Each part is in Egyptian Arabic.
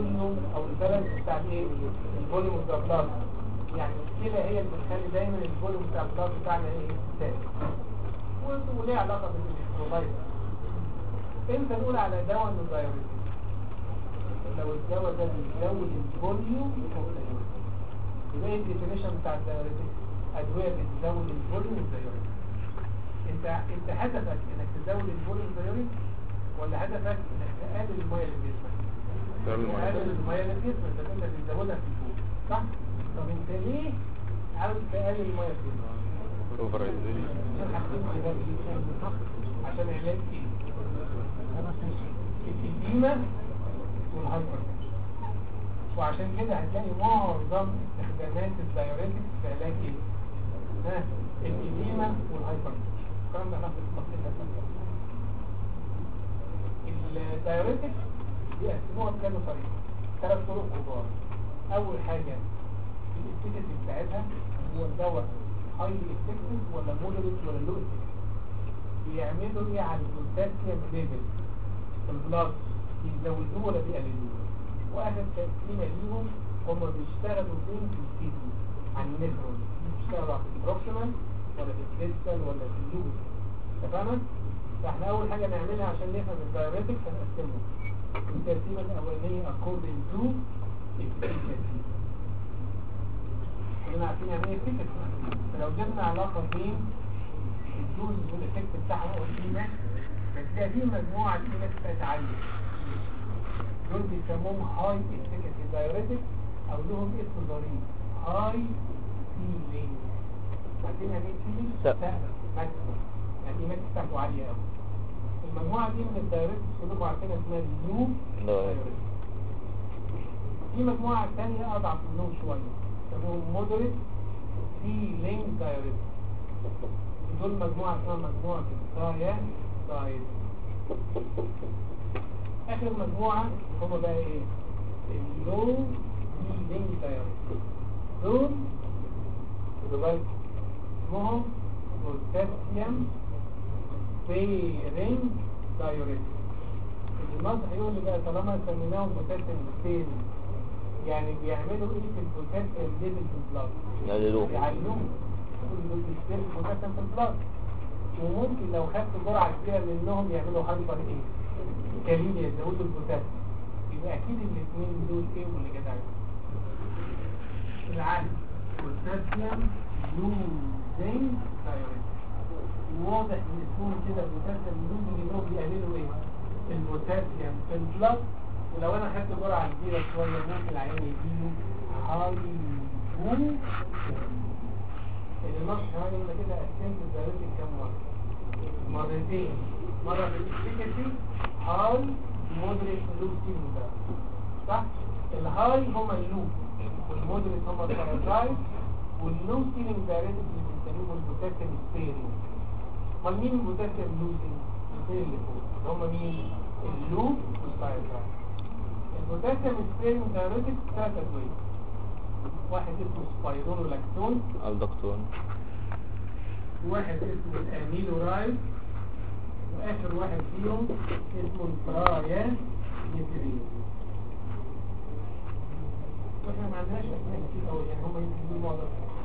الفوليوم او البالانس بتاع الايه الفوليوم بتاع البلاد يعني الكلى هي اللي بتخلي دايما الفوليوم بتاع البلاد بتاعنا ايه ثابت و- وليه علاقه بالالكترولايت امتى نقول على دواء انه دايوريتك لو الدواء ده بيزود الفوليوم يبقى دايوريتك يبقى ايه الديفينيشن بتاع الدايوريتك ادويه بتزود الفوليوم الدايوريتك انت انت هدفك انك تزود الفوليوم الدايوريتك ولا هدفك انك تقلل الميه اللي في جسمك تقلل الميه اللي في جسمك ده انت بتزودها في الفوق صح طب انت ليه عاوز تقلل الميه في جسمك عشان حاجتين كده جدا عشان علاج ايه الإديمة والهايبر وعشان كده هتلاقي معظم استخدامات الدايوريتكس في علاج ايه؟ ها الإديمة والهايبر الكلام ده هناخد التفصيل ده الدايوريتكس بيقسموها بكذا طريقة ثلاث طرق كبار أول حاجة الافكاسي بتاعتها هو الدواء هاي افكتيف ولا مودريت ولا لو افكتيف بيعملوا ايه على البوتاسيوم ليفل في البلاد بيزودوه ولا بيقللوه واخر تقسيمه ليهم هم بيشتغلوا فين في الكيدني عن النفرون بيشتغلوا في البروكسيمال ولا في الديستال ولا في اللوبس تمام فاحنا اول حاجه نعملها عشان نفهم الدايوريتكس هنقسمهم التقسيمه الاولانيه according to efficacy كلنا عارفين يعني ايه efficacy فلو جبنا علاقه بين الدوز والافكت بتاعها قلنا بتلاقي في مجموعه كده بتبقى عاليه دول بيسموهم هاي افكاسي دايوريتك او لهم اسم ظريف هاي سيلينج عارفين يعني ايه سيلينج؟ سقف. ماكسيمم يعني ايه ماكسيمم بتاعته عاليه قوي المجموعه دي من الدايوريتكس كلكم عارفينها اسمها اليو دايوريتك في مجموعه ثانيه اضعف منهم شويه يسموهم مودريت سيلينج دايوريتك دول مجموعة اسمها مجموعة الدايا دايت آخر مجموعة هما بقى ايه؟ اللو لينج دايت دول خدوا بالك اسمهم بوتاسيوم سبيرنج دايوريتك النصح يقول لي بقى طالما سميناهم بوتاسيوم سبيرنج يعني بيعملوا ايه في البوتاسيوم ليفل في البلاد؟ يقللوه يعلموه يقولوا بيستهلك بوتاسيوم في البلاد وممكن لو خدت جرعة كبيرة منهم يعملوا هايبر ايه كاليميا يزودوا البوتاسيوم يبقى اكيد الاثنين دول ايه واللي جدع العالم بوتاسيوم لوزنج دايوريتك واضح من اسمهم كده بوتاسيوم لوزنج انهم بيقللوا ايه البوتاسيوم في البلاد ولو انا خدت جرعة كبيرة شوية ممكن العيان يجيله هاي بوم النص كمان يقول كده قسمت الدايركت كام مرة مرتين مرة بالإفكاسي هاي مودريت لو سيلو ده صح الهاي هما اللو والمودريت هما البارازايت واللو سيلينج دايركت اللي بنسميهم البوتاسيوم سبيرنج امال مين البوتاسيوم لوزنج الاثنين اللي فوق اللي هما مين اللو والبارازايت البوتاسيوم سبيرنج دايركت ثلاث ادويه واحد اسمه سبايرونولاكتون الدكتور واحد اسمه الاميلورايد واخر واحد فيهم اسمه البرايا نيترين واحنا ما عندناش اسماء كتير قوي يعني هم يمكن دول معظم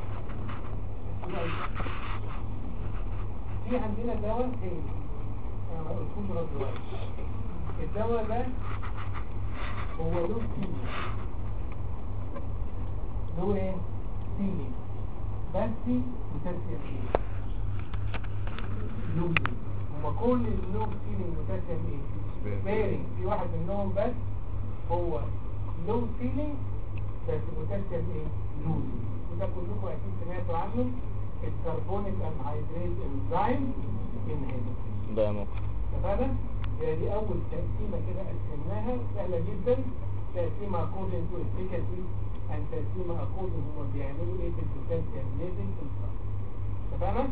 في عندنا دواء تاني انا ما قلتوش لغايه دلوقتي الدواء ده هو له كيمياء له ايه؟ سيلي بس بوتاسيوم ايه؟ لوزي هما كل اللوب سيلينج بوتاسيوم ايه؟ بارنج في واحد منهم بس هو لو سيلينج بس بوتاسيوم ايه؟ لوزي وده كلكم اكيد سمعتوا عنه الكربونيك انهيدريت انزيم انهيبيتور ده ممكن اتفقنا؟ هي دي أول تقسيمة كده قسمناها سهلة جدا تقسيمة according to efficacy and تقسيمة according هما بيعملوا ايه في البوتنشال ليفل في الصف اتفقنا؟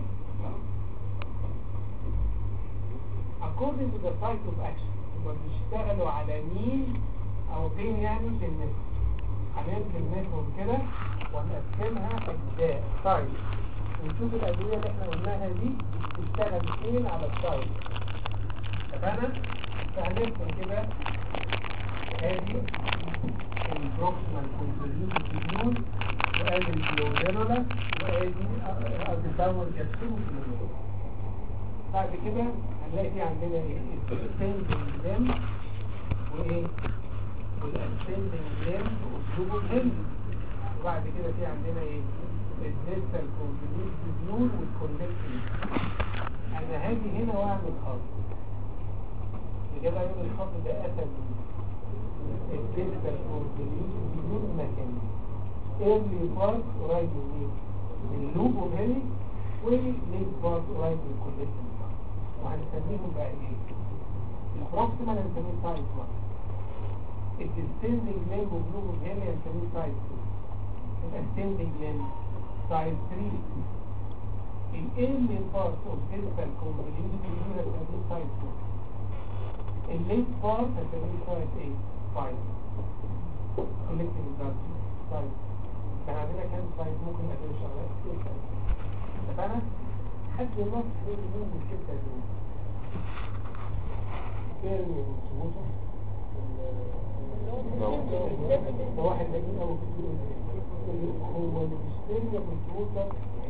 according to the site of action هما بيشتغلوا على مين أو فين يعني في النفس هنرسم نفسهم كده ونقسمها أجزاء طيب ونشوف الأدوية اللي احنا قلناها دي بتشتغل فين على السايت اتفقنا؟ فهنرسم كده ادي البروكسيمال كونفوليوتد بيول وادي البيولينولا وادي الداونر كابسول بعد كده هنلاقي في عندنا ايه السندنج ليم وايه والاسندنج ليم والجوبو ليم وبعد كده في عندنا ايه الديستال كونفوليوتد بيول والكونكتنج انا هاجي هنا واعمل خط كده يقول الخط ده اسد الديستال كونفوليوتد بيول مكان ايرلي بارت قريب من ايه من اللوب وهيلي وليت بارت قريب من الكونكتنج وهنسميهم بقى ايه البروكسيمال هنسميه سايز 1 الديستندنج لين وبلوم هنا هنسميه سايز 2 الاسندنج لين سايز 3 الالين بارت اوف فيزيكال كومبليوتد هنا هنسميه سايز 2 الليت بارت هنسميه سايز 8 5 كولكتنج دارت سايز كان عندنا كام سايز ممكن نقدر شغلات كتير اتفقنا؟ حد الناس هي اليوم الشركة دي كان سبوته ده واحد لكن أول كتير هو اللي بيشتري بالسبوته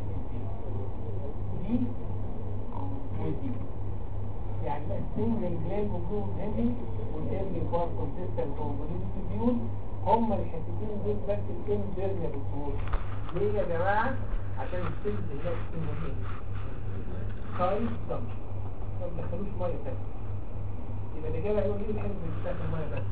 دي ودي يعني السنجل جلان مكروه هندي والإيرلي بار كونسيستنت كومبونيتي بيول هما الحتتين دول بس الكلم جيرنيا بالسبوته ليه يا جماعة؟ عشان السلس هناك اسمه ايه؟ خايف ضم ما تدخلوش ميه بس يبقى الاجابه هيقول ايه الحزب اللي بتاكل ميه بس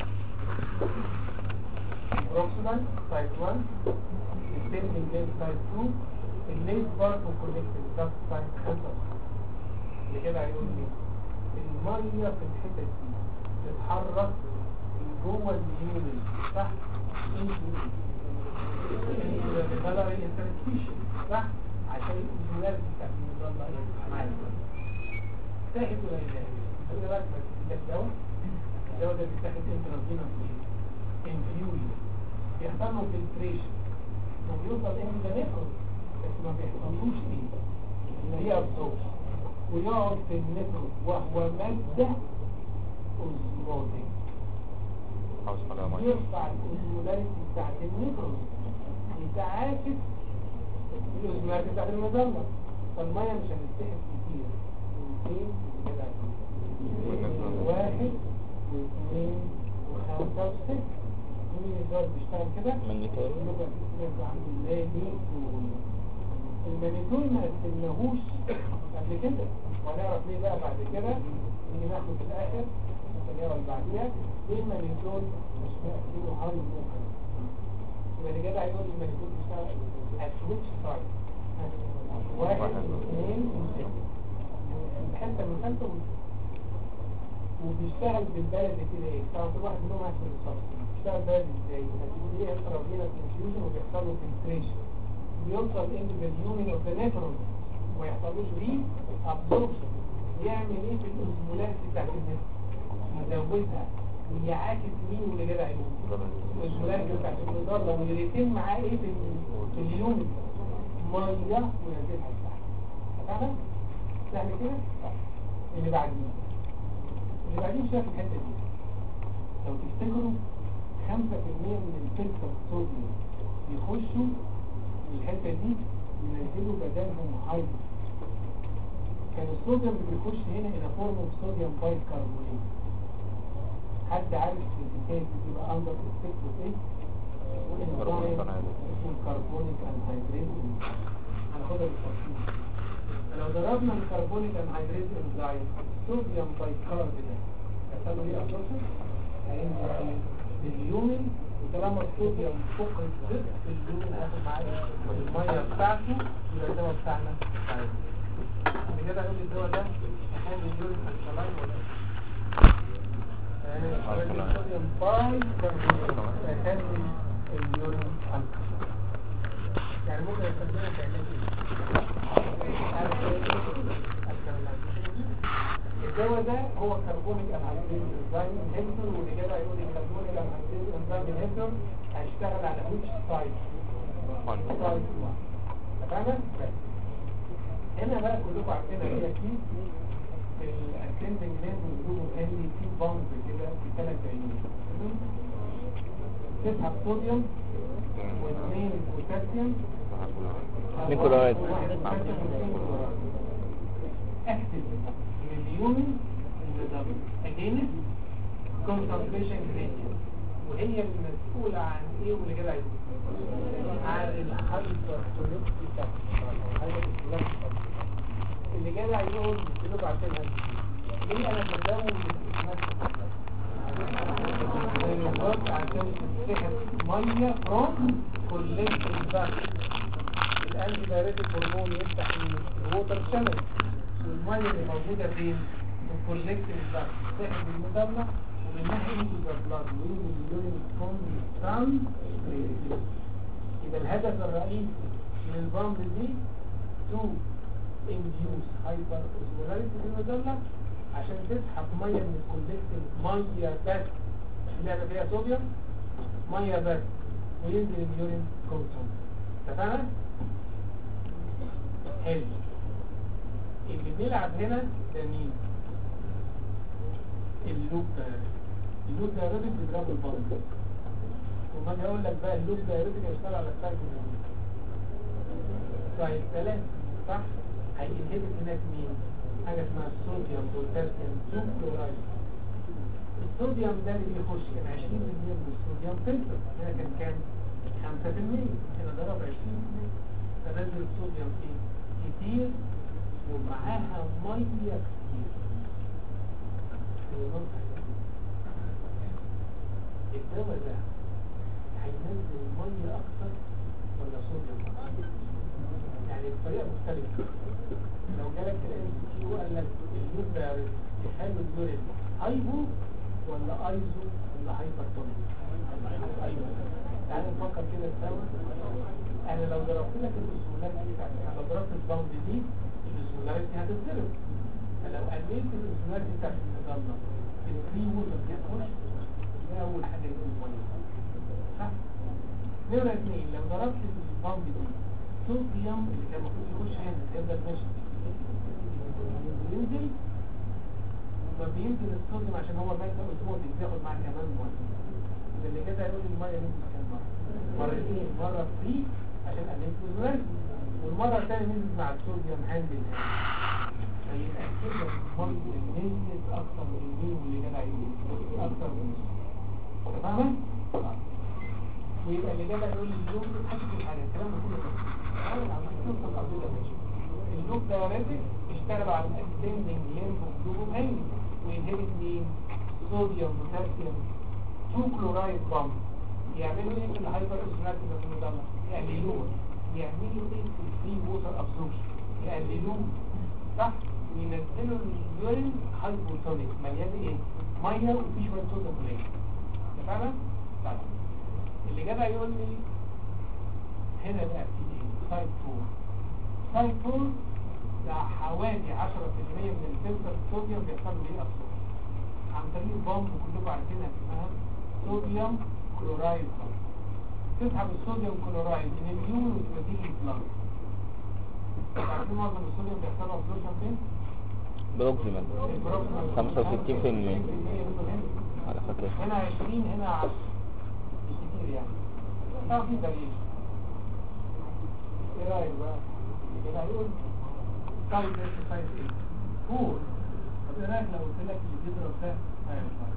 بروكسيمال سايت 1 السيلفنج لين سايت 2 الليت بارت وكونكتد ده سايت 5 الاجابه هيقول ايه الميه في الحته دي تتحرك جوه اليونين صح انتوا بتطلع الانترستيشن صح عشان الجلال بتاع المظلة معايا تاخد ولا لا خلي بالك بس ده الدواء الدواء ده بيتاخد انترافينا في انفيوجن بيحصل له فلتريشن وبيوصل ان ده نفرز بس ما بيحصلوش ايه ان هي ابسوربشن ويقعد في النفرز وهو مادة اوزموتيك يرفع الاوزمولاريتي بتاعت النفرز يتعاكس الأزمات بتاعت المظلة فالمية مش هنتسحب كتير اثنين واحد واثنين وخمسة وستة مين الزوج بيشتغل كده؟ مانيتول يبقى عنده مانيتول المانيتول ما قسمناهوش قبل كده وهنعرف ليه بقى بعد كده نيجي ناخده في الآخر السنة اللي بعديها ليه المانيتول مش مقسمينه هاي ممكن يبقى اللي جدع يقول المانيتول بيشتغل السويتش سايد واحد اثنين حتى من خمسة وبيشتغل بالبلد كده ايه طبعا كل واحد منهم عشان الصرف بيشتغل بلد ازاي هتقول ايه انترا فينا كونفيوجن وبيحصل له فلتريشن بيوصل انت باليونين اوف ذا نيفرون وما يحصلوش ري ابزوربشن يعمل ايه في الاوزمولات بتاعت النفس يزودها ويعاكس مين واللي جدع يقول الولاية بتاعت المظلة ويتم معاه ايه في في اليوم مية وينزلها لتحت فاهمة؟ سهل كده؟ اللي بعدين اللي بعدين شايف الحتة دي لو تفتكروا 5% من الفلتر الصوديوم يخشوا الحتة دي ينزلوا بدلهم هايدروجين كان الصوديوم اللي بيخش هنا الى فورم اوف صوديوم بايت كربونات حد عارف الكتاب بتبقى اندر افكت ايه الكربونيك انهيدريز هناخدها بالتفصيل لو ضربنا الكربونيك انهيدريز انزايم الصوديوم بايكارب ده يحصل له ايه ابسوربشن هينزل باليومن وطالما الصوديوم فوق الزئ في اليومن هياخد معاه الميه بتاعته يبقى الدواء بتاعنا طيب اللي كده يقول لي الدواء ده يحل اليورين الكلاين ولا الصوديوم باي يخلي اليورين الكلاين يعني ممكن يستخدمها في علاج الدواء ده هو كربونيك انهيدريز انزيم انهبيتور واللي كده هيقول الكربونيك انهيدريز انزيم انهبيتور هيشتغل على ويتش سايد سايد 1 تمام هنا بقى كلكم عارفين هي كي الاسندنج لين بيقولوا قال لي في بامب كده في ثلاث عينين تسحب صوديوم واثنين بوتاسيوم نيكولايت. اكتب مليون اجينست concentration gradient وهي المسؤولة عن ايه واللي كده عايزه عن الهايبرتونيك اللي جاي عايزهم يدلوا عشان هذه ليه انا بداوم بالظبط عشان تسحب ميه فروم كولكتنج باك الانتي دايريتك هرمون يفتح الووتر شانل والميه اللي موجوده فين في الكولكتنج باك تسحب المدمر ومن ناحيه البلاد وين اليورين كونستانت يبقى الهدف الرئيسي من البامب دي تو induce hyper osmolarity في المدلة عشان تسحب ميه من الكولكتنج ميه بس اللعبه فيها صوديوم ميه بس وينزل اليورين كونسنت اتفقنا؟ حلو اللي بيلعب هنا ده مين؟ اللوب دايركت اللوب دايركت بيضرب البامب وما اجي اقول لك بقى اللوب دايركت هيشتغل على السايكل طيب ثلاثة صح؟ هينهبت هناك مين؟ حاجة اسمها الصوديوم بوتاسيوم سوب كلورايد الصوديوم ده اللي بيخش كان 20% من الصوديوم فلتر هنا كان كام؟ 5% هنا ضرب 20% فنزل الصوديوم فيه كتير ومعاها ميه كتير الدواء ده هينزل ميه اكتر ولا صوديوم اكتر؟ يعني بطريقه مختلفه لو جالك الام سي كيو وقال لك اليود ده يخلي اليورين هايبو ولا ايزو ولا هايبرتونيك ايزو تعالى نفكر كده سوا انا لو ضربت لك الاسمولاريتي بتاعتك لو ضربت الباوند دي الاسمولاريتي هتتضرب فلو قللت الاسمولاريتي بتاعت النظام الفري ووتر بيخش ده اول حاجه يكون ميه صح نمرة اثنين لو ضربت الباوند دي صوديوم اللي كان المفروض يخش هنا يفضل ماشي ينزل وما بينزل الصوديوم عشان هو ماده اوزموتيك بياخد معاه كمان ميه يبقى اللي كده هيقول الميه نزلت كام مره مرتين مره فري عشان قللت الوزن والمره الثانيه نزلت مع الصوديوم هاند ان هاند فيبقى كده الميه نزلت اكتر من المين واللي جدع يقول اكتر من النص فاهمه؟ ويبقى اللي جدع يقول لي اليوم حاجه الحاجه الكلام ده كله اللوب دايريتك اشتغلوا على الاكستندنج ليمف وجلوبوم هاند وينهبت مين؟ صوديوم بوتاسيوم 2 كلورايد بامب يعملوا ايه في الهايبر اوزمولاريتي في المدمر يقللوه يعملوا ايه في الفري ووتر ابسوربشن يقللوه صح وينزلوا اليورين هايبوتونيك مليان ايه ميه وفي شويه صوديوم قليل فاهمه طيب اللي جدع يقول لي هنا بقى في ايه سايد 4 سايد 4 ده حوالي 10% من الفلتر الصوديوم بيحصل له ايه ابسوربشن عن طريق بامب كلكم عارفينها اسمها صوديوم كلورايد بامب تسحب الصوديوم كلورايد من اليوم وتوديه للبلاد عارفين معظم الصوديوم بيحصل له ابسوربشن فين؟ بروكسيمال البروكسيمال 65% منه هنا. على فكرة هنا 20 هنا 10 مش كتير يعني اه في دليل ايه رايك بقى كده هيقول سايد اكسرسايز ايه فور طب ايه رايك لو قلت لك اللي بيضرب ده هيطلع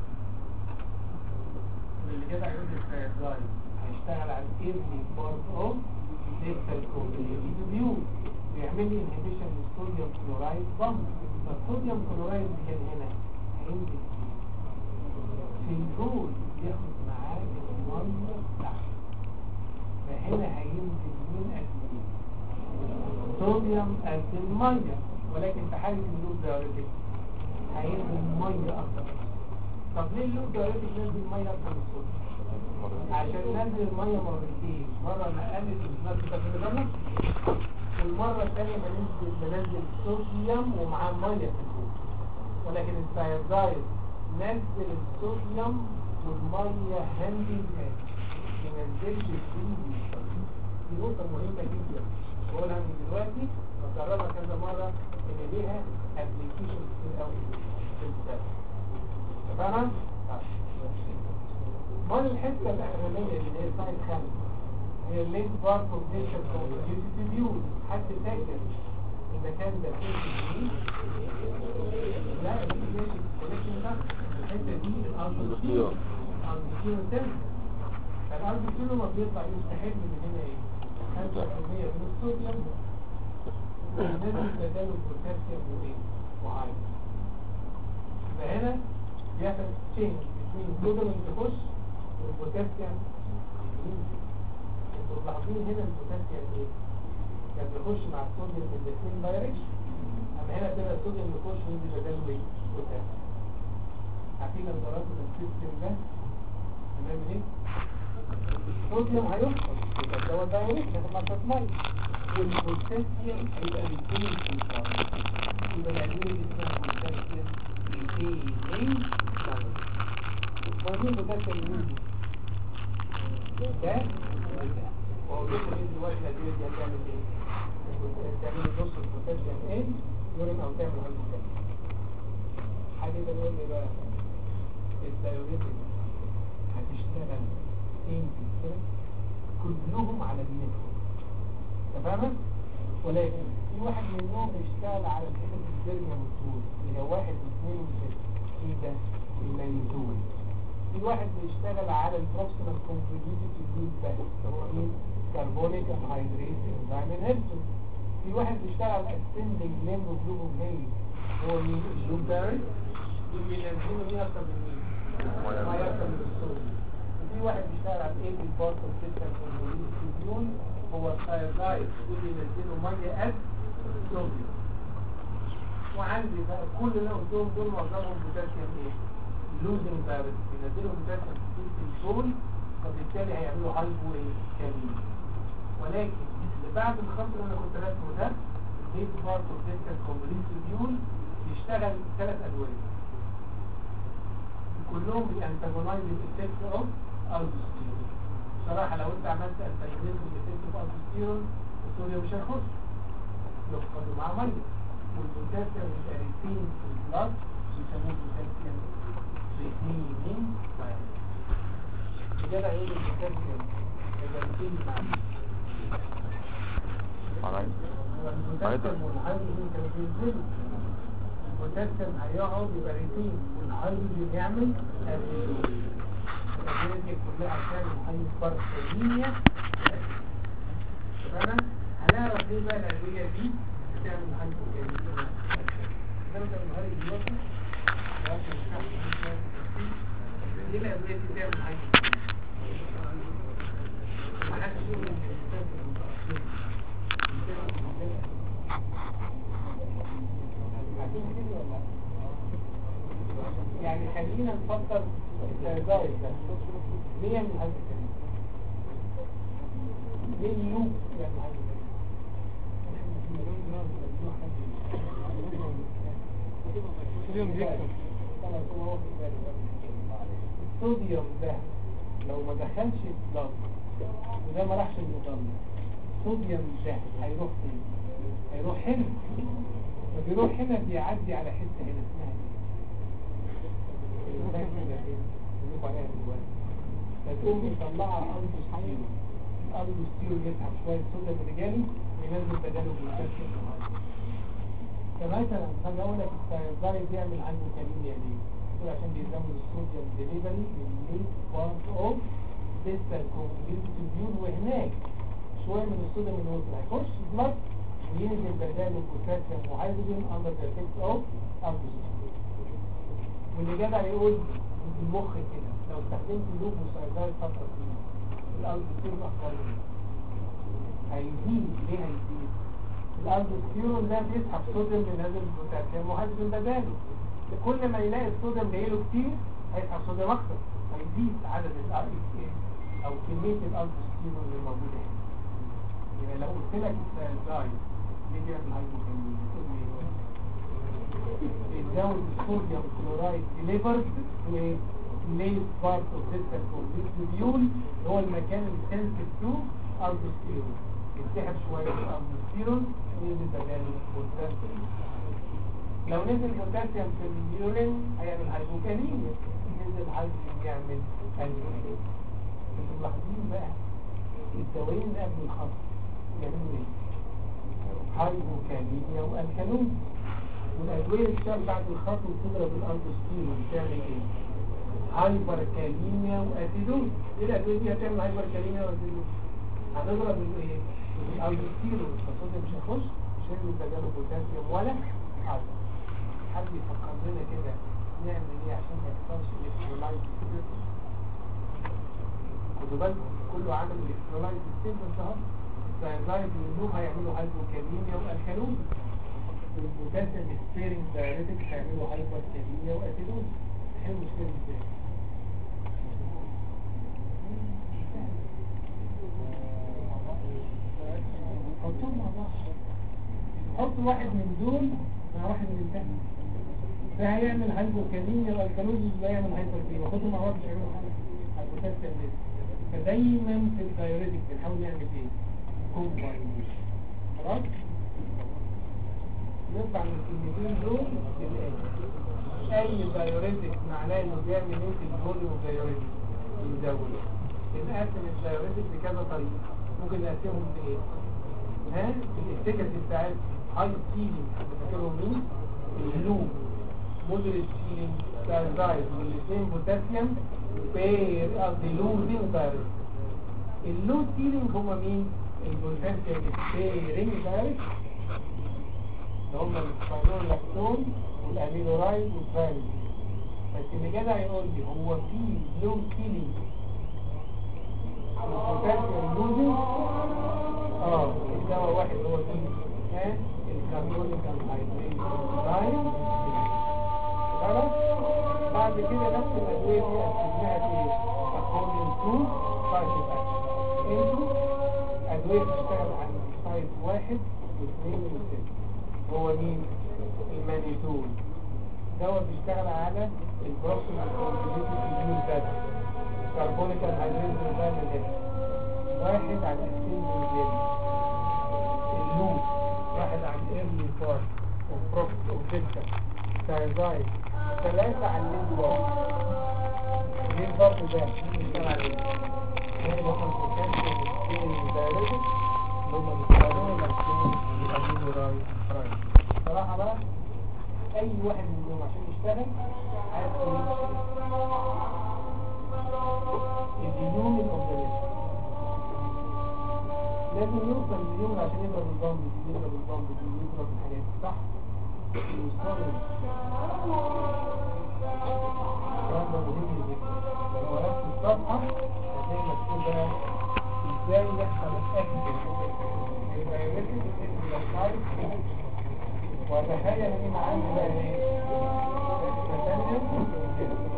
واللي كده هيقول لي الفايزايد هيشتغل على الايرلي بارت اوف ديستال كومبليت فيو بيعمل لي انهبيشن للصوديوم كلورايد بامب فالصوديوم كلورايد اللي كان هنا هينزل في الجول ياخد معاه الميه تحت فهنا هينزل من قد ايه صوديوم قد الميه ولكن في حاله اللوب دايركت هينزل ميه اكتر طب ليه اللوب دايركت نزل ميه اكتر من الصوديوم عشان ننزل الميه مرتين مره نقلل الناس بتاعت الجنة والمره الثانيه بننزل بننزل صوديوم ومعاه ميه في الجول ولكن الثايرويد نزل الصوديوم والميه هاند ان هاند ما ينزلش الفري دي نقطه مهمه جدا بقولها من دلوقتي وجربها كذا مرة ان ليها ابلكيشن كتير قوي في الكتاب تمام؟ امال الحته الاخرانيه اللي هي السايد خامس هي اللينك بارت اوف نيشن كونتريبيوتد فيو حد فاكر المكان ده فين في الجديد؟ لا دي ماشي الكونكشن ده الحته دي الارض الارض سنتر الارض كله ما بيطلع يستحب من هنا ايه 5% من الصوديوم ونزل بداله بوتاسيوم وايه وعين فهنا بيحصل تشينج بين الصوديوم اللي تخش والبوتاسيوم ينزل انتوا ملاحظين هنا البوتاسيوم ايه كان بيخش مع الصوديوم من الاثنين دايركشن اما هنا كده الصوديوم بيخش وينزل بداله ايه بوتاسيوم عارفين لو ضربنا السيستم ده هنعمل ايه الصوديوم هيفصل يبقى الدواء ده هيمشي هياخد نقطة مية والبوتاسيوم هيبقى الاثنين في الفرق يبقى الأدوية دي اسمها بوتاسيوم ايثيلين موجود بوتاسيوم مين ده وده وهو لكم ايه دلوقتي الأدوية دي هتعمل ايه؟ تعمل نص البوتاسيوم ايه يورين او تعمل هايبوتاسيوم حاجة ده بيقول لي بقى الدايوريتك هتشتغل فين في السيرك كلهم على النفس تماما ولكن في واحد منهم بيشتغل على الحتت الزرقاء والطول اللي هو واحد واثنين وستة ايه ده الميزون في واحد بيشتغل على البروكسيمال كونتريبيوتد جروب بس هو مين كربونيك انهيدريت انزيم انهبيتور في واحد بيشتغل على الاسندنج ليمبو جروب مين هو مين الجروب داري دول بينزلوا مين اكتر من مين؟ ما اكتر من الصوديوم وفي واحد بيشتغل على الايه البارت اوف سيستم كونتريبيوتد هو الثايرويد دول بينزلوا ميه قد الصوديوم وعندي بقى كل اللي انا قلتهم دول معظمهم بوتاسيوم ايه؟ لوزنج بارد بينزلوا بوتاسيوم كتير في البول فبالتالي هيعملوا هايبو ايه؟ كامل ولكن اللي بعد الخط اللي انا كنت راسمه ده ديت بارت اوف سيستم كونتريبيوتد بيشتغل ثلاث ادويه كلهم بيانتاجونايز الافكت اوف الدوستيرون بصراحه لو انت عملت انتاجونيزم الافكت اوف الدوستيرون الصوديوم مش هيخش يفقد مع ميه والبوتاسيوم يبقى ريتين في البلاد يسموه بوتاسيوم ريتينين كده يقول البوتاسيوم يبقى ريتين مع البوتاسيوم والهيدروجين كانوا بينزلوا البوتاسيوم هيقعد يبقى ريتين والهيدروجين يعمل ادينوز الادويه كلها عشان الهايبرتونيا تمام هنعرف ايه بقى الادويه دي بتعمل هايبرتونيا ده ده النهارده دلوقتي ايه الادويه دي بتعمل هايبرتونيا ما حدش يقول ان البوتاسيوم متاثر يعني خلينا نفكر التجارب ده ليه من هذا الكلام ليه اللوب يعني هذا الصوديوم ده لو ما دخلش البلاد وده ما راحش المضمة الصوديوم ده هيروح فين هيروح هنا فبيروح هنا بيعدي على حته هنا اسمها فتقوم بيطلعها الدوستيرون الدوستيرون يسحب شويه صودا من رجالي وينزل بداله بالكالسيوم فمثلا خليني اقول لك الثايرويد بيعمل عنده كاليميا ليه؟ يقول عشان بيزود الصوديوم ديليفري للميت بارت اوف ديستال كونفيوتد بيون وهناك شويه من الصوديوم اللي وصل هيخش بلاد وينزل بداله بوتاسيوم وهيدروجين اندر ذا افكت اوف الدوستيرون واللي جدع يقول في المخ كده لو استخدمت اللوب وسايداي فترة طويلة الالدوستيرون اخبار هيزيد ليه هيزيد الالدوستيرون ده بيسحب صوديوم من هذا البوتاسيوم وهيزيد بداله كل ما يلاقي الصوديوم جاي له كتير هيسحب صوديوم اكتر هيزيد عدد الار او كمية الالدوستيرون اللي موجودة هنا يبقى لو قلت لك السايداي ليه بيعمل هايبوكاليميا تقول لي بيزود الصوديوم كلورايد ديليفرد ليس بارت اوف ديستال كونفيكتيبيول اللي هو المكان السنسيف تو الدوستيرون يتسحب شويه في الالدوستيرون ينزل بداله بوتاسيوم لو نزل بوتاسيوم في اليورين هيعمل هايبوكاليميا ينزل هايبوكاليميا يعمل هايبوكاليميا انتوا ملاحظين بقى الدوايين اللي قبل الخط يعملوا ايه؟ هايبوكاليميا والكالون والادويه اللي بتشتغل بعد الخط وتضرب الالدوستيرون بتعمل ايه؟ هايبركاليميا واسيدوز ايه الادويه دي هتعمل هايبركاليميا واسيدوز هنضرب الايه الالدوستيرون الصوديوم مش هيخش مش هينزل بداله بوتاسيوم ولا حاجه حد يفكر لنا كده نعمل ايه عشان ما يحصلش الكترولايت خدوا بالكم كله عامل الكترولايت ستيبلز اهو الثايرويد والنوم هيعملوا هايبوكاليميا والكالون والبوتاسيوم سبيرنج دايريتك هيعملوا هايبركاليميا واسيدوز حلو المشكله ازاي حطهم مع بعض حط واحد من دول مع واحد من الثاني ده هيعمل هايبوكاليميا والكالوزيس ده يعمل هايبركاليميا خدهم مع بعض مش هيعملوا حاجه البوتاسيوم ليس فدايما في الدايوريتك بنحاول نعمل ايه كومباينيشن خلاص نطلع من الكلمتين دول للآخر اي دايوريتك معناه انه بيعمل ايه في الفوليوم دايوريتك يزود نقسم الدايوريتك بكذا طريقه ممكن نقسمهم بايه ها الافتكاسي بتاعت هاي سيلينج فاكرهم مين اللو مودريت سيلينج بتاع الزايد والاثنين بوتاسيوم بير قصدي لوزين دايركت اللو سيلينج هما مين البوتاسيوم سبيرنج دايركت اللي هم السبايرول لاكتون والاميلورايد والفاليد بس اللي جدع يقول لي هو في لو سيلينج البوتاسيوم لوزين اه الدواء واحد هو فيه ها الكاربونيك انهيدريت دايم خلاص بعد كده نفس الادويه دي قسمناها في according to site effect انتوا ادويه بتشتغل على سايت واحد واثنين وثلاثه هو مين المانيتول دواء بيشتغل على البروكسيمال كونجيتيف اميون بس كربونيك انهيدريت دايم واحد على الاسكين اللوب واحد على الايرلي بارت وبروكس وبيتا سايزايد ثلاثة على الليد بارت الليد بارت ده بيشتغل على ايه؟ هنا بخل بوتنشال والسكين دايريتك اللي هم بيشتغلوا الاسكين والامين راي راي صراحة بقى اي واحد منهم عشان يشتغل عايز الديون الاوبريشن لازم يوصل اليوم عشان يضرب الضمب يضرب الضمب يضرب الحاجات صح يوصل الكلام ده مهم جدا لو قرأت الصفحة هتلاقي مكتوب بقى ازاي يحصل اكتف البيومتريك الاسايد واتخيل ان عندي بقى ايه مثلا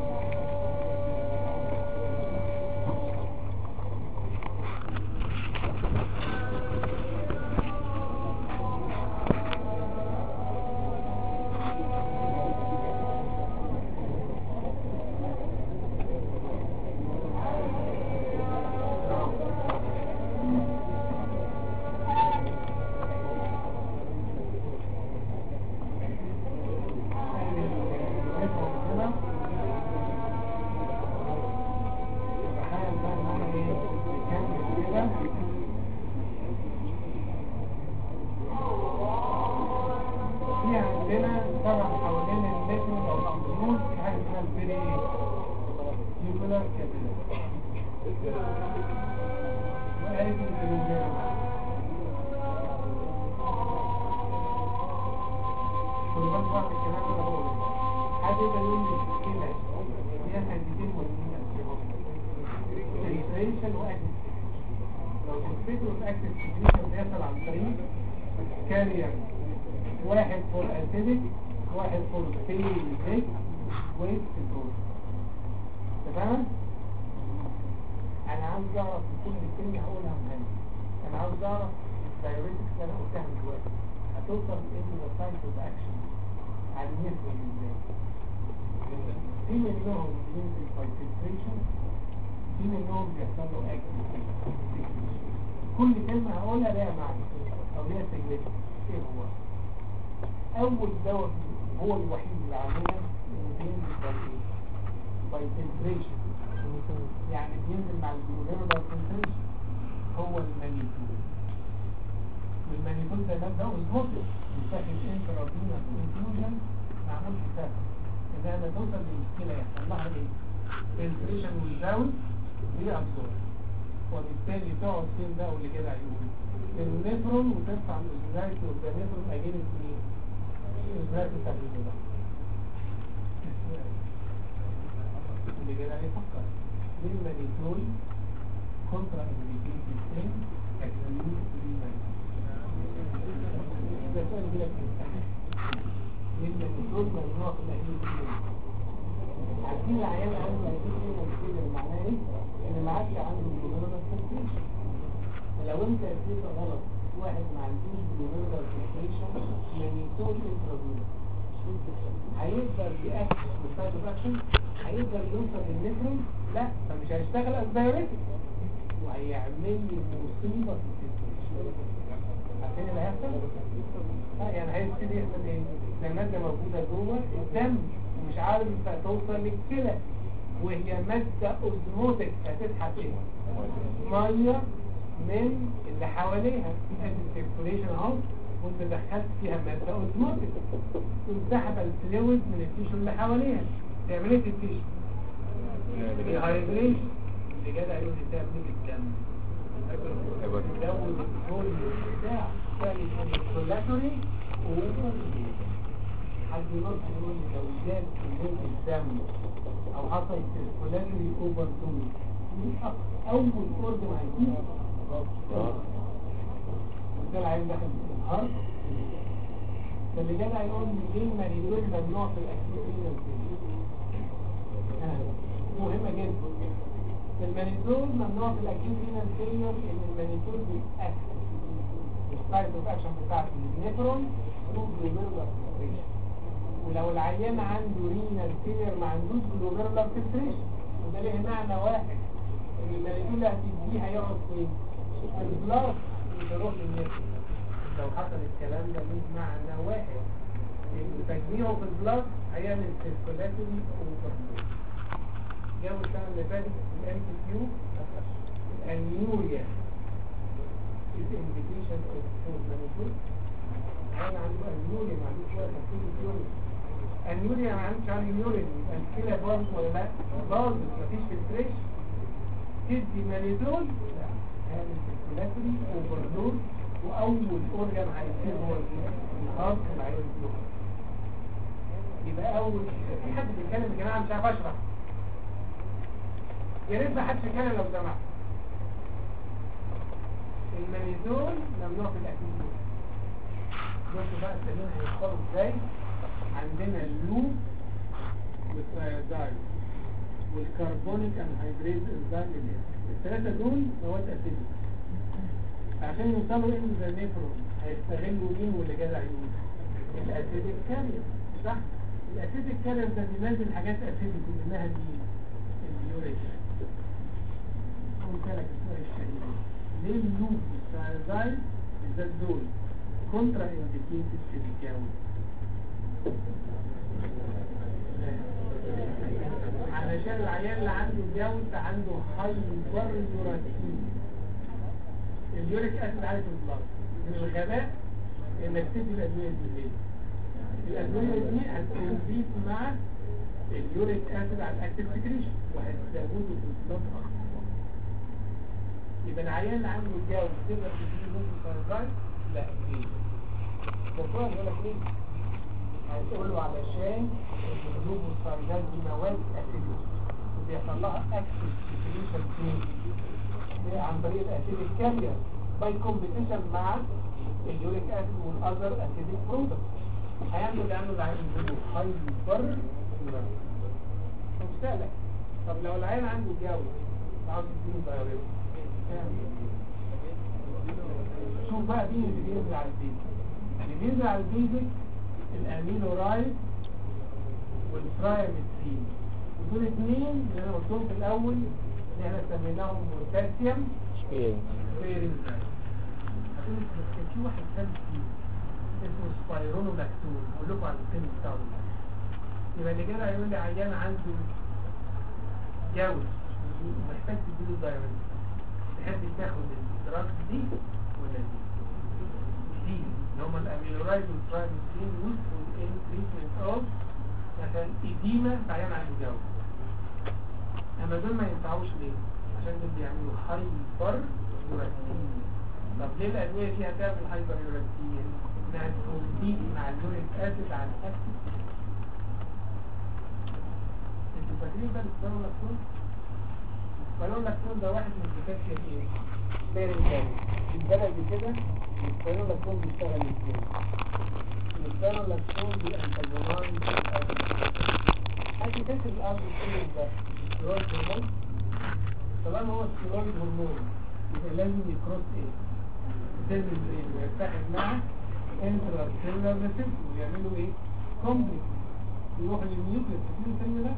كارير واحد فور اسيدك واحد فور بيزك ويستول تمام انا عاوز اعرف كل كلمه هقولها مهمه انا عاوز اعرف الدايوريتكس اللي انا قلتها من دلوقتي هتوصل ايه ذا سايت اوف اكشن على النسبه ازاي في منهم بينزل باي فلتريشن في منهم بيحصل له اكتف كل كلمة هقولها ليها معنى او ليها سجلتها ايه هو اول دواء هو الوحيد اللي عندنا اللي بينزل باي ايه باي فلتريشن يعني بينزل مع الجلوبين باي فلتريشن هو المانيتول والمانيتول ده مادة اوزموتيك بيتاخد انترافينوس انفيوجن معمول حساب انها لما توصل للمشكلة يحصل لها ايه فلتريشن ويزاوي ري ابزورب وبالتالي تقعد فين بقى واللي كده عيون النفرون وترفع الاوزمولايت والنفرون اجينست مين الاوزمولايت بتاع الجلوبين اللي كده هيفكر ليه المانيتول كونترا انديكيتد ثينج اكسيوز ده سؤال يجي لك في الامتحان ليه المانيتول ممنوع في الاكيد عارفين العيال عنده اكيد كده معناه ايه؟ ان ما عادش عنده جلوبين فلتريشن فلو انت اديت غلط واحد ما عندوش جلوبين فلتريشن مانيتول انترافينوس هيقدر يأكل بالسايتو اكشن هيقدر يوصل للنفرون لا فمش هيشتغل از دايوريتك وهيعمل لي مصيبه في السيستم عارفين اللي هيحصل؟ لا يعني هيبتدي يحصل ايه؟ ده الماده موجوده جوه الدم ومش عارف توصل للكلى وهي ماده اوزموتك هتسحب ايه؟ ميه من اللي حواليها ادي السيركوليشن اهو وانت دخلت فيها ماده اوزموتك تنسحب الفلويد من التيشو اللي حواليها تعمل ايه في التيشو؟ الهايدريشن اللي جدع يقول لي تعمل ايه في الدم تزود الفوليوم بتاع ثاني الكولاتوري حد ينص يقول لي لو زاد كميه الدم او حصل سيركولاتوري اوفر دوز اول اورجن هيكون ده العين داخل في الهارت فاللي جدع يقول لي ليه المانيتول ممنوع في الاكيوت مهمة جدا المانيتول ممنوع في الاكيوت رينال فيلير ان المانيتول بيتاكل السايت اوف اكشن بتاعته النيفرون ثرو جلوميرولار فلتريشن ولو العيان عنده رينال فيلير ما عندوش جلوميرولار فلتريشن وده ليه معنى واحد ان المانيتول اللي هتديه هيقعد فين؟ في البلاس مش هيروح للنيفرون لو حصل الكلام ده ليه معنى واحد ان تجميعه في البلاس هيعمل سيركولاتوري اوفرلود جو السنة اللي فاتت الام سي كيو الانيوريا is indication of food management انا عنده انيوريا ما عندوش وقت اكتب يورين انيوريا ما عندوش عن يورين يبقى الكلى باظت ولا لا باظت مفيش فلتريشن تدي مانيتول لا هذا سيركولاتوري اوفرلود واول اورجان هيصير هو الهارت العين الجوه يبقى اول في حد بيتكلم يا جماعه مش عارف اشرح يا ريت ما حدش يتكلم لو سمحت المانيزول ممنوع في الاكل بصوا بقى التانيين هيدخلوا ازاي عندنا اللوب والثايرويد والكربونيك انهيدريز انزيم الثلاثه دول مواد اسيديه عشان يوصلوا انزا نيفرون هيستغلوا مين واللي جدع يقول الاسيديك كارير صح الاسيديك كارير ده بينزل حاجات اسيديك منها مين اليوريك قلت لك السؤال الشهير ليه اللوب والثايرويد بالذات دول كونترا انديكيتد في الجو علشان العيان اللي عنده جوز عنده هايبر يوراتين اليوريك اسيد عالي في البلاد من الغباء انك تدي الادويه دي الادويه دي هتكمبيت مع اليوريك اسيد على الاكتيف سكريشن وهتزوده في البلاد اكتر يبقى العيان اللي عنده جوز تقدر تديله نص سرطان لا ليه الدكتور يقول لك ليه هتقول له علشان الجلوب والسرطان دي مواد اسيديه وبيحصل لها اكتيف سكريشن فين عن طريق الاسيديك كارير باي كومبيتيشن مع اليوريك اسيد والاذر اسيديك برودكت هيعمل عنه العين يجيبه هايبر مستهلك طب لو العين عنده جاوز عاوز تديله دايوريز شوف بقى مين اللي بينزل على البيزك اللي بينزل على البيزك الامينو رايت والترايمترين ودول اثنين اللي انا قلتهم في الاول اللي احنا سميناهم بوتاسيوم ايه فيرنج هتقول لك بس كان في واحد ثالث فيه اسمه سبايرونولاكتون اقول لكم على الفيلم بتاعه ده. يبقى اللي كده هيقول لي عيان عنده جوز ومحتاج تديله دايرنت تحب تاخد الدراج دي ولا دي؟ دي اللي هم الاميلورايد والترايموسين يوزفول ان تريتمنت اوف مثلا ايديما في عيان عنده جوز اما دول ما ينفعوش ليه؟ عشان دول بيعملوا هايبر يوراتين طب ليه الادويه دي هتعمل هايبر يوراتين؟ انها تكمبيت مع اليوريك اسيد على الاكتيف انتوا فاكرين بقى السبيرونلاكتون؟ السبيرونلاكتون ده واحد من الدكاتره ايه؟ بيرن تاني البلد كده السبيرونلاكتون بيشتغل ازاي؟ السبيرونلاكتون بيأنتجونايز حد فاكر الارض كله ده ستيرويد هرمون طالما هو ستيرويد هرمون يبقى لازم يكروس ايه؟ سيل البرين ويتحد مع انترا سيلولار ريسبتور ويعملوا ايه؟ كومبلكس يروح للنيوكليس فاكرين الفيلم ده؟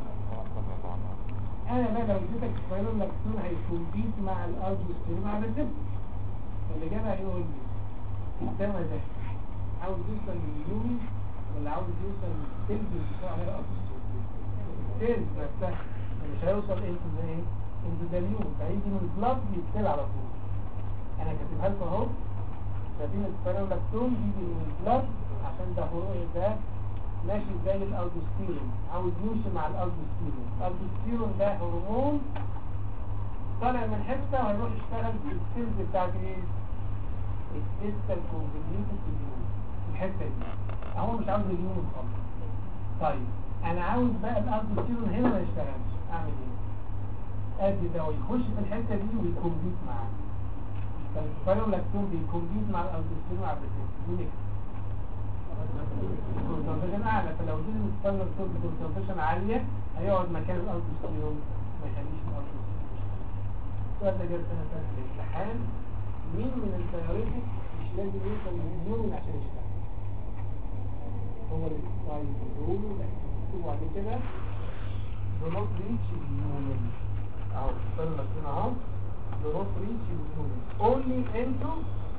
انا بقى لو اديتك سبايرال لاكتون هيكمبيت مع الالدوستيرون مع الريسبتور اللي جاب هيقول لي الدواء ده عاوز يوصل لليومي ولا عاوز يوصل للسيلز بتوع غير الالدوستيرون السيلز نفسها مش هيوصل انتو ده ايه؟ انتو ده اليوم فهيجي من البلاد يتسال على طول انا كاتبها لكم اهو سبيل السبايرال لاكتون بيجي من البلاد عشان ده هرمون ده ماشي زي الالدوستيرون عاوز يمشي مع الالدوستيرون الالدوستيرون ده هرمون طالع من حته وهيروح يشتغل في السيلز بتاعت ايه السيستم كونفوليوتد اليوم الحته دي هو مش عاوز اليوم خالص طيب انا عاوز بقى الالدوستيرون هنا ما يشتغلش اعمل ايه ادي ده ويخش في الحته دي ويكمبيت معاه فالسبايرولاكتون بيكمبيت مع الالدوستيرون على الريسبتور مين يكسب الكونسنتريشن اعلى فلو اديت السبايرال كود بكونسنتريشن عاليه هيقعد مكان الالدوستيرون ما يخليش الالدوستيرون السؤال ده جاب سنه ثالثه الامتحان مين من الدايوريتك مش لازم يوصل لليوم عشان يشتغل هو السبايرول مكتوب عليه كده do not reach اليوم اهو السبايرال اهو do not reach اليوم only into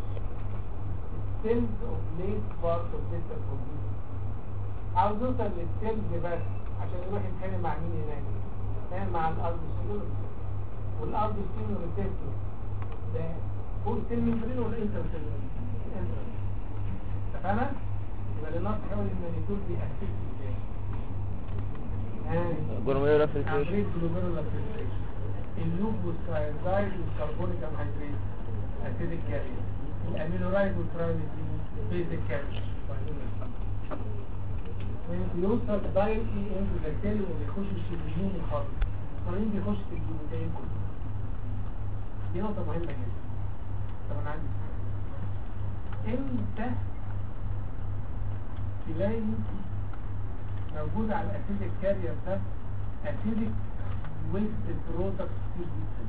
cells of late part of this computer عاوز يوصل للسيلز بس عشان يروح يتخانق مع مين هناك يتخانق مع الالدوستيرون والالدوستيرون ريسبتور ده فوق سيل ممبرين ولا انتر سيل انتر اتفقنا؟ يبقى للنص حاول ان النيتول بيأسس ازاي جلوميرولار فلتريشن عملية جلوميرولار فلتريشن اللوب والترايزايد والكربونيك انهيدريت اسيدك كارير الاميلورايد والترايميثين بيزك كارير يوصل دايركتلي انتو ذا سيل وما بيخشش في الجيوم خالص القرين بيخش في الجيوم كله دي نقطة مهمة جدا طب انا عندي سؤال امتى تلاقي موجود على الاسيدك كارير ده اسيدك ويست برودكت كتير جدا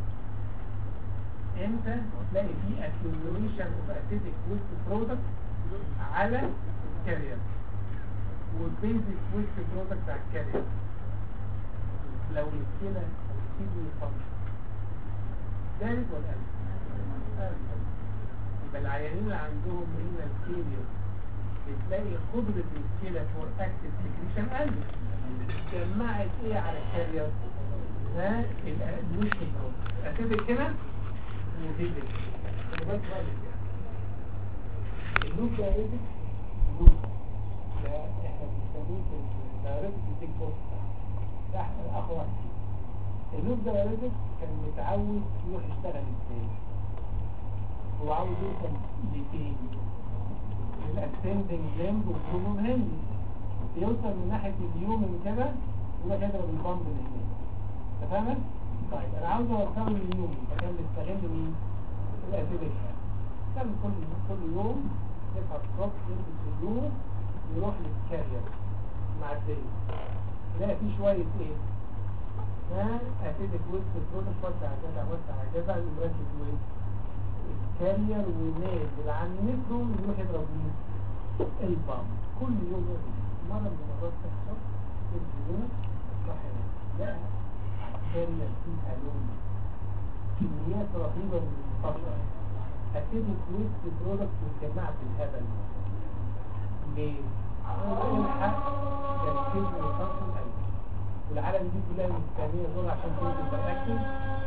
امتى تلاقي فيه accumulation of acidic waste product على الكارير والبيزك ويست برودكت على الكارير لو الكلى كيدني فانكشن زائد ولا قل؟ يبقى العيانين اللي عندهم رينال فيلير بتلاقي قدرة الكلى فور اكتف سكريشن قلت جمعت ايه على الكارير؟ ها الويست برودكت اسيدك هنا وفيزيك خلي بالك بقى من كده. اللوب ده ايه ده؟ لوب ده احنا بنسميه في الدايركت الديك بوست ده احنا اقوى واحد فيه. اللوب ده دايركت كان متعود يروح يشتغل ازاي هو عاوز يوصل لفين الاسندنج ليمب والكرومون هند يوصل من ناحية اليومن كده يبقى كده بالبامب اللي هناك تفهمت؟ طيب انا عاوز اوصله لليومن فكان بيستغل مين؟ الاسيدك كان كل كل يوم يفحص كروب يلبس اليوم يروح للكارير مع الدين يلاقي فيه شوية ايه؟ ها اسيدك ويست بروتوس وسع كذا وسع كذا يركز وين؟ الكارير ونازل عن نفسه يروح يضرب مين؟ البامب كل يوم يضرب مرة من المرات تحصل ينزل يوم راح ينام لقى الكارير فيها لون كميات رهيبة من الفشل اسيدك ويست برودكت متجمعة في الهبل ليه؟ الحق تركيز الفشل أيضا والعالم دي كلها مستنية دول عشان تنزل تركز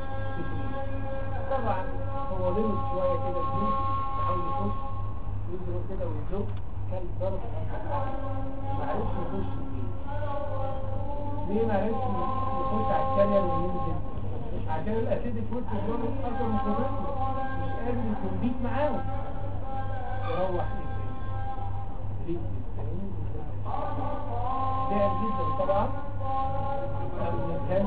طبعا هو لمس شوية كده الجيش يحاول يخش يضرب كده ويزق كان ضرب معرفش يخش فيه ليه معرفش يخش على الكارير وينزل عشان الاسيدك ويست برودكت اصلا مش مش قادر يكمبيت معاهم يروح ايه تاني تعب جدا طبعا كان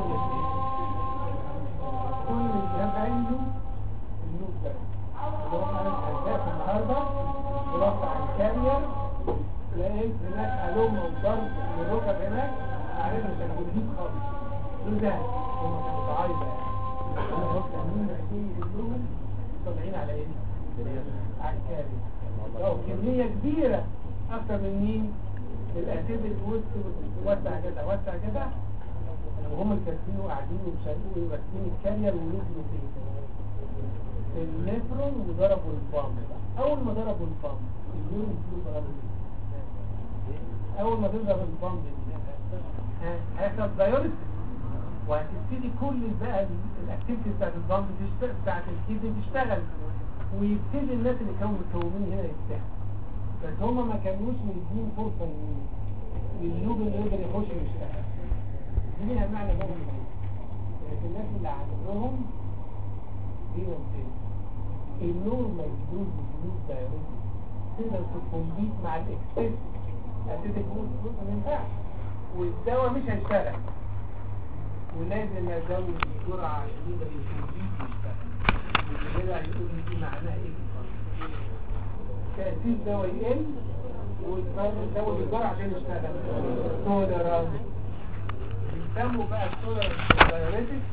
كل الجهاز عنده النوب ده اللي هو انا هداف النهارده ورفع الكارير لقيت هناك علومة وضرب للركب هناك عارف مش هنجيب خالص دول ده هم كانوا ضعايفة يعني انا قلت امين عشرين كلهم طالعين على ايه؟ على الكارير لو كمية كبيرة اكتر من مين؟ الاسيد الوسط وسع كده وسع كده وهم الكاسين وقاعدين ومشاركوا وماسكين الكارير ونزلوا فين في النفرون وضربوا البامب اول ما ضربوا البامب اليوم يصيروا ضربوا اول ما تضرب البامب دي ها هيحصل دايوريس وهتبتدي كل بقى الاكتيفيتي بتاعت البامب تشتغل بتاعت الكيدني تشتغل ويبتدي الناس اللي كانوا متومين هنا يفتحوا بس هم ما كانوش مدين فرصه للجوب اللي يقدر يخش ويشتغل دي ليها معنى برضه لكن الناس اللي عندهم فيهم ايه النورمال جلوز جلوز دايريتي تقدر تكمبيت مع الاكسس اسيدك جلوز ما ينفعش والدواء مش هيشتغل ولازم ازود الجرعه عشان يقدر يكمبيت ويشتغل وكده هيقول لي دي معناها ايه بالظبط تأثير دواء يقل وتزود الجرعه عشان يشتغل توليرانس بيسموا بقى التوليرانس دايوريتك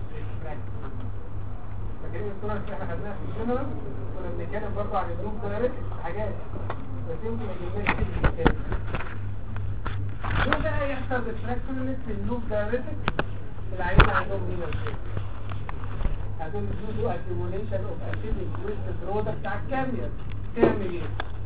فاكرين التوليرانس اللي احنا خدناها في الجنرال كنا بنتكلم برضه عن اللوب دايوريتك حاجات بس يمكن ما جبناش كده بالكامل ليه بقى يحصل ريفراكتورنس في اللوب دايوريتك العينة عندهم مين الشيء هتقول لي دو accumulation of acidic waste product على الكارير تعمل ايه؟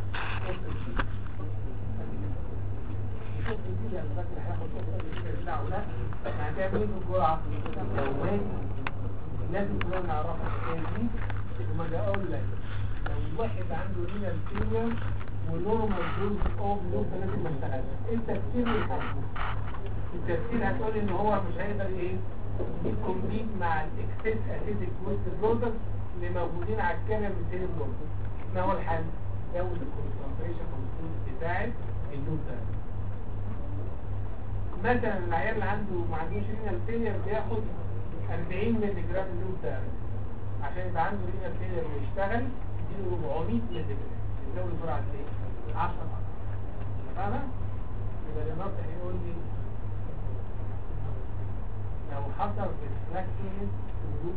هتعمل ايه بالجرعة؟ لو مات لازم كلنا نعرفها الحكاية دي وما اجي اقول لك لو واحد عنده رينال فيلير ونورمال دوز اوف دوز لازم ما اشتغلش انت كتير الحاجة التفسير هتقول ان هو مش هيقدر ايه يكمبيت مع الاكسس اسيدك ويست برودكت اللي موجودين على الكاميرا من تاني برودكت ما هو الحل؟ زود الكونسنتريشن بتاعت اللوب ده مثلا العيال اللي عنده ما عندوش رينال فيلير بياخد 40 مللي جرام اللوب ده عشان يبقى عنده رينال فيلير ويشتغل يديله 400 مللي جرام يزود الجرعه قد ايه؟ 10 فاهمه؟ يبقى الناطق يقول لي لو حصل ريفراكتوريز وجود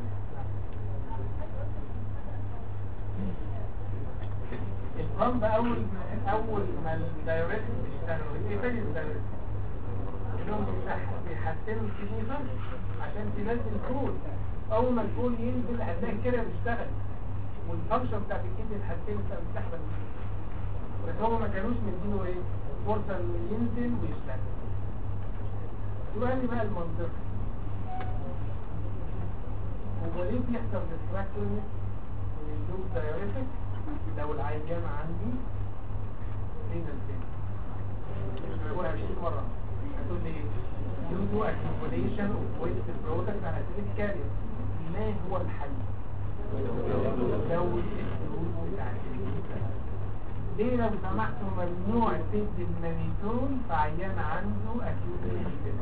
البامب اول اول ما الدايوريتك بيشتغلوا ايه تاني الدايوريتك انهم بيحسنوا الكنيفه عشان تنزل كول اول ما الكول ينزل هتلاقي كده بيشتغل والفانكشن بتاعت الكدني اتحسنت بقى مستحمل بس هم ما كانوش مدينه ايه فرصه انه ينزل ويشتغل سؤال لي بقى المنطق هو ليه بيحصل ديستراكشن من اللوب دايوريتك لو العيان عندي رينال فين هو 20 مره هتقول لي due to accumulation of waste product على اسيد كارير ما هو الحل؟ زود الفلوس بتاعت ليه لو سمحتوا ممنوع تدي المانيتون في عيان عنده اكيوت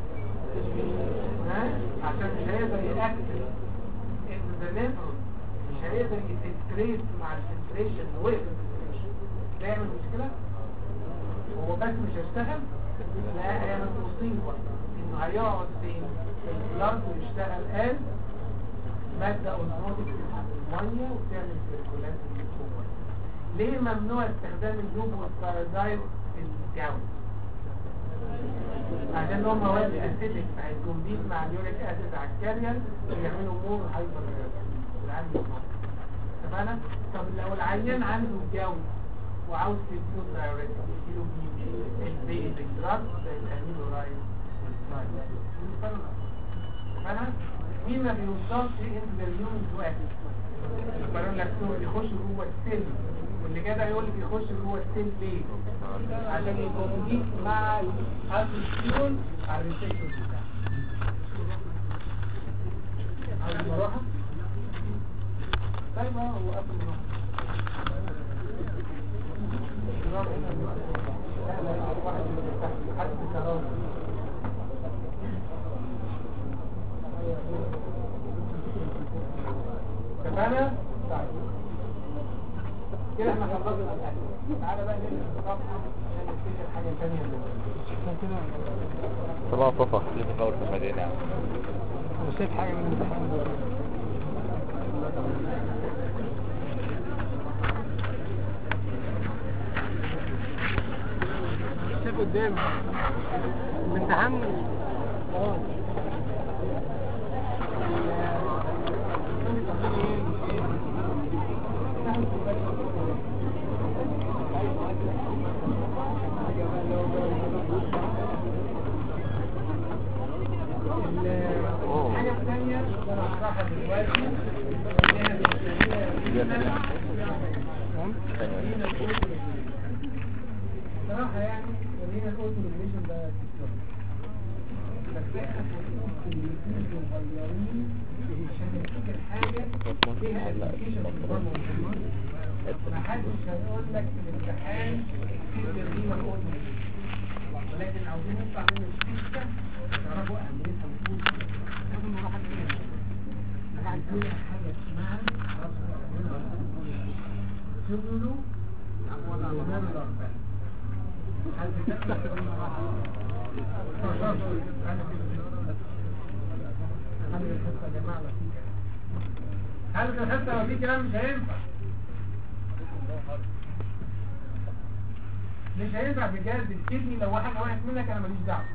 ها عشان مش هيقدر يأكسس الزنافرون مش هيقدر يتكريت مع الفلتريشن وقف ده يعمل مشكلة هو بس مش هيشتغل لا هيعمل مصيبة انه هيقعد في البلاد ويشتغل قال مادة اوزموتيك تسحب المية وتعمل سيركولات ليه ممنوع استخدام اللوب والبارازايت في الجو عشان هم مواد اسيتك هيكمبيت مع اليوريك اسيد على الكارير ويعملوا مور هايبر العيان اتفقنا طب لو العيان عنده جو وعاوز تديله دايوريتك يديله مين البيزك دراج زي الاميلورايد اتفقنا مين ما بيوصلش انت اليوم واحد القانون لاكتوز يخش جوه السيل واللي كده يقول لك يخش جوه السيل ليه عشان يكمبيت مع الاسيتيون على الريسبتور بتاعه عاوز مروحه طيب اه هو قبل مروحه لا لا واحد من تحت حد كرامه اتفقنا؟ طيب كده احنا خلصنا الاكل تعالى بقى نبدا الصفحه عشان نفتكر حاجه ثانيه صباح صفا لسه في اول صفحتين يعني مش شايف حاجه من الامتحان دول شايف قدامي الامتحان اه الحاجة الثانية اللي انا هشرحها دلوقتي انها بنسميها صراحة يعني ورينا الاوتوميشن ده تكتب بس احنا بنقول كلمتين صغيرين عشان نفتكر حاجة فيها ابلكيشن في البرمجة ما حدش هيقول لك في الامتحان كيف يرينا الاوتوميشن ولكن عاوزين نطلع من الفكرة تعرفوا اهميتها وجودها لازم نروح عليها عندنا حاجة اسمها تقولوا الأمام الأربعين هل تتأكد هل في الحصة لو في كلام مش هينفع مش هينفع بجد الكدني لو واحد وقعت منك انا ماليش دعوه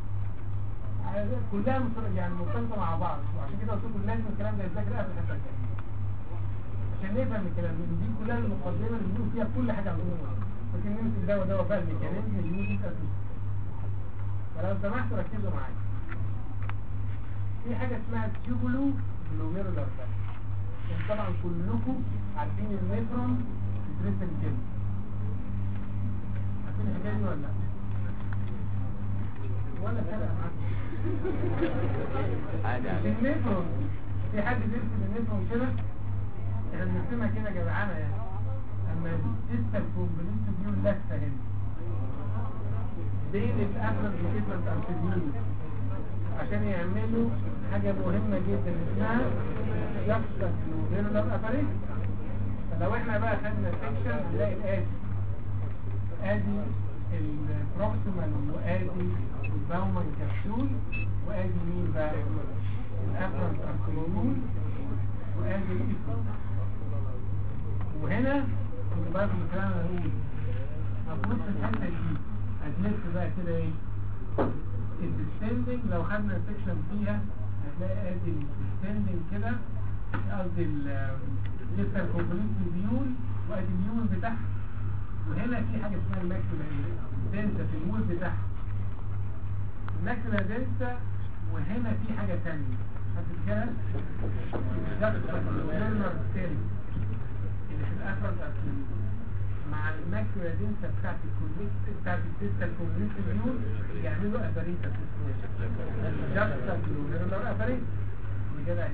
كلها مصر- يعني مرتبطه مع بعض وعشان كده قلت لكم لازم الكلام ده يتذاكر قبل الحصه الجايه عشان نفهم الكلام ده دي كلها المقدمه اللي بنقول فيها كل حاجه عندنا لكن نمسك ده وده وفاء الميكانيزم اللي يوز انت فلو سمحتوا ركزوا معايا في حاجه اسمها تيوبولو جلوميرولار طبعا كلكم عارفين النيفرون بترسم كده عارفين الحكايه دي ولا لا؟ ولا فرق معاكم عادي عادي النيفرون في حد بيرسم النيفرون كده احنا بنرسمها كده جدعانه يعني اما لسه الكومبليت فيو لفه هنا بين الافرد والكيفرد ارتديول عشان يعملوا حاجه مهمه جدا اسمها يقصد جلوبيرولار اباريت فلو احنا بقى خدنا سيكشن هنلاقي الاتي ادي البروكسيمال وادي الباومان كبسول وادي مين بقى الافرنت اركنول وادي الايفرنت وهنا اللي بقى في الكلام انا هقول المفروض في الحته دي هتلف بقى كده ايه الديستندنج لو خدنا سيكشن فيها هتلاقي ادي الديستندنج كده قصدي ال- لسه الكومبليت فيول وادي اليول بتاعها وهنا في حاجه اسمها الماكسيلا دنسا في الوول بتاعها الماكسيلا دنسا وهنا في حاجه ثانيه هتتجهز الجاكسا ستيرنج اللي في الافرد ارتيريول مع الماكيولا دنسا بتاعت الكونكت بتاعت الدنسا الكونكت فيول يعملوا اباريتا جاكسا جلوميرولار اباريت اللي جدع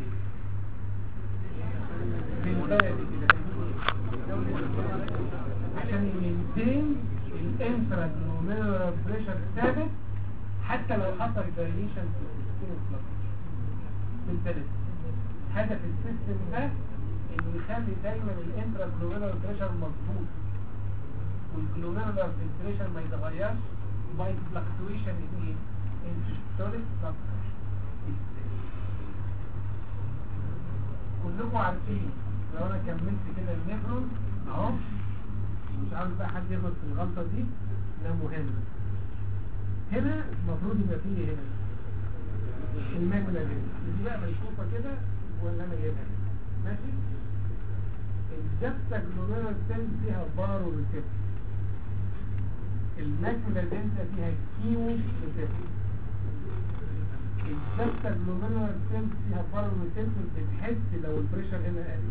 بالبلدي كده عشان يمنتين الانترا جلوميرولار بريشر ثابت حتى لو حصل فاريشن في السيستم بالبلد هدف السيستم ده انه يخلي دايما الانترا جلوميرولار بريشر مظبوط والجلوميرولار فلتريشن ما يتغيرش باي فلكتويشن ان ايه؟ ان سيستوليك كلكم عارفين لو انا كملت كده النيفرون اهو مش عاوز بقى حد يغلط في الغلطه دي ده مهم هنا المفروض يبقى فيه هنا الماكولا دي دي بقى مشوفة كده ولا انا جايبها كده. ماشي الجبتة جلوميرال سيل فيها بارو ريسبتور الماكولا دنسا فيها كيمو ريسبتور الجبتة جلوميرال سيل فيها بارو ريسبتور بتحس لو البريشر هنا قل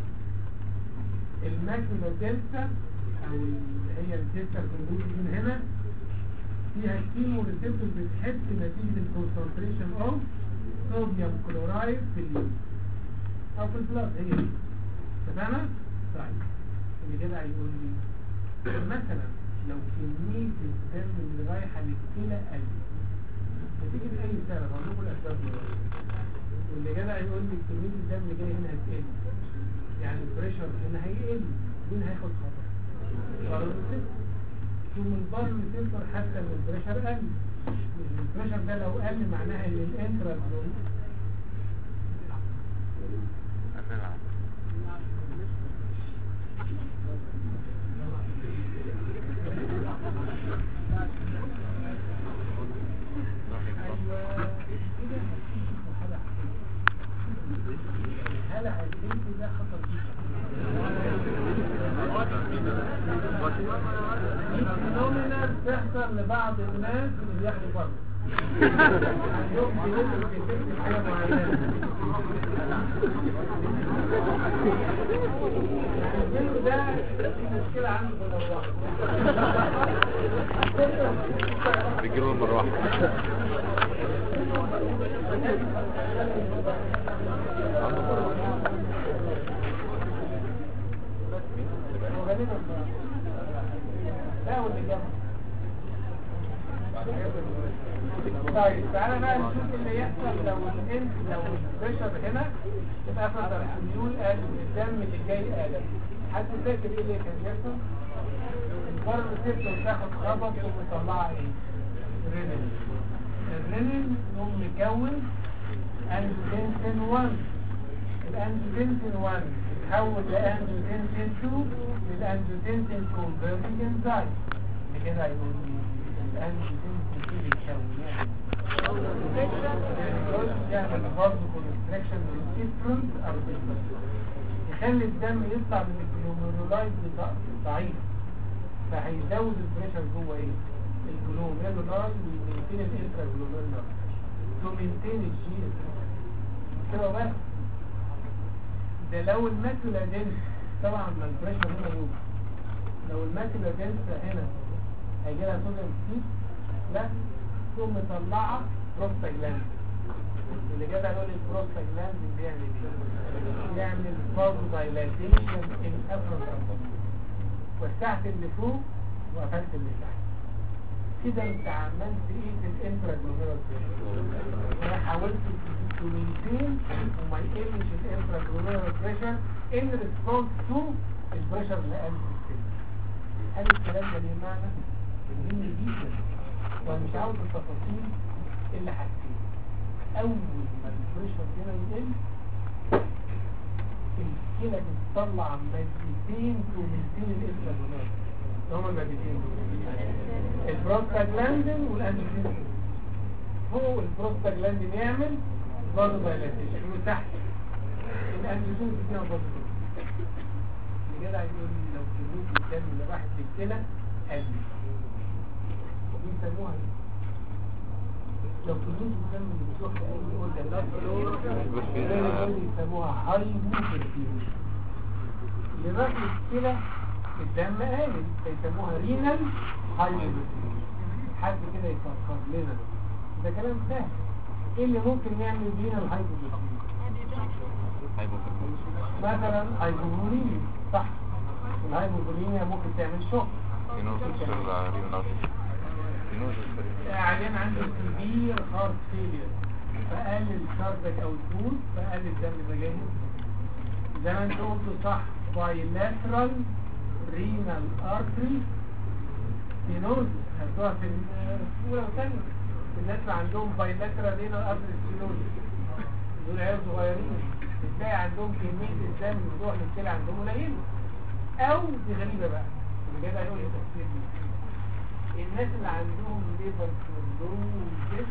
الماكولا دنسا او اللي هي الدنسا كوندوز من هنا فيها كيمو ريسبتور بتحس نتيجة الكونسنتريشن اوف صوديوم كلورايد في اليود او في البلاد هي دي اتفقنا؟ طيب اللي كده هيقول لي مثلا لو كمية الدم اللي رايحة للكلى قلت نتيجة أي سبب هقول لكم الأسباب دلوقتي واللي كده هيقول لي كمية الدم اللي جاي هنا هتقل يعني البريشر هنا هيقل مين هياخد خطر؟ البارامتر ثم البارامتر حتى ان البريشر قل البريشر ده لو قل معناها ان الانترا أمام هلا البنت ده خطر الفينومينا بتحصل لبعض الناس اللي بياخدوا فرض عندهم بيقولوا بيكتب حاجه معينه يعني البنت ده في مشكله عنده في الأوراق. بيجيله المروحة وغالبا لا واللي جنبه طيب تعالى بقى نشوف اللي يحصل لو الانت لو البريشر هنا يبقى فتر الحميول قال الدم اللي جاي قال حد فاكر ايه اللي كان بيحصل؟ البر سيبته تاخد خبط ومطلعها ايه؟ رينين الرينين يقوم مكون انجوتنسين 1 الانجوتنسين 1 يتحول لانجوتنسين 2 للانجوتنسين كونفرتنج انزايم اللي كده هيقول لي الانجوتنسين 2 بيتكون يعني يعمل برضه كونستريكشن للافرنت او يخلي الدم يطلع من الجلوميرولايت ضعيف فهيزود البريشر جوه ايه؟ الجلوميرولاي ويمينتين الانترا جلوميرولاي ومينتين الجي كده بس ده لو الماكولا دنس طبعا ما البريشر هنا يوم لو الماكولا دنس هنا هيجي لها صوديوم كتير لا تقوم مطلعه بروستاجلاند اللي جاب يقول البروستاجلاند بيعمل ايه؟ بيعمل برضه دايلاتيشن ان افرنت وسعت اللي فوق وقفلت اللي تحت كده انت عملت ايه في الانترا جلوميرال انا حاولت تمينتين وما يقلش الانترا جلوميرال بريشر ان ريسبونس تو البريشر اللي قل في السن هل الكلام ده ليه معنى؟ مهم جدا وانا مش عاوز التفاصيل الا حاجتين اول ما البريشر هنا يقل الكلى بتطلع مادتين تومنتين الانترا جلوميرال هما المادتين دول البروستاجلاندين والاندروجين فوق البروستاجلاندين يعمل برضه دايلاتيشن وتحت الاندروجين فيها برضه كده هيقول لي لو كميه الدم اللي راحت للكلى قلت دي يسموها ايه؟ لو كميه الدم اللي بتروح لاي اورجان يسموها هايبوبرفيوجن اللي راح للكلى الدم قالل فيسموها رينال هايبوبرفيوجن حد كده يفكر لنا ده كلام سهل ايه اللي ممكن يعمل رينال هايبوبرفيوجن مثلا هايبوبوليميا صح الهايبوبوليميا ممكن تعمل شوك عيان عنده كبير هارت فيلير فقلل كاردك او الدول فقلل الدم ده جاي زي ما انت قلت صح بايلاترال رينال ارتري ستينوز خدوها في الاولى والثانيه الناس اللي عندهم بايلاترال رينال ارتري ستينوز دول عيال صغيرين بتلاقي عندهم كمية الدم بتروح للكلى عندهم قليلة أو دي غريبة بقى اللي جاي بقى يقول لي تفسير دي الناس اللي عندهم ليفر كلوزس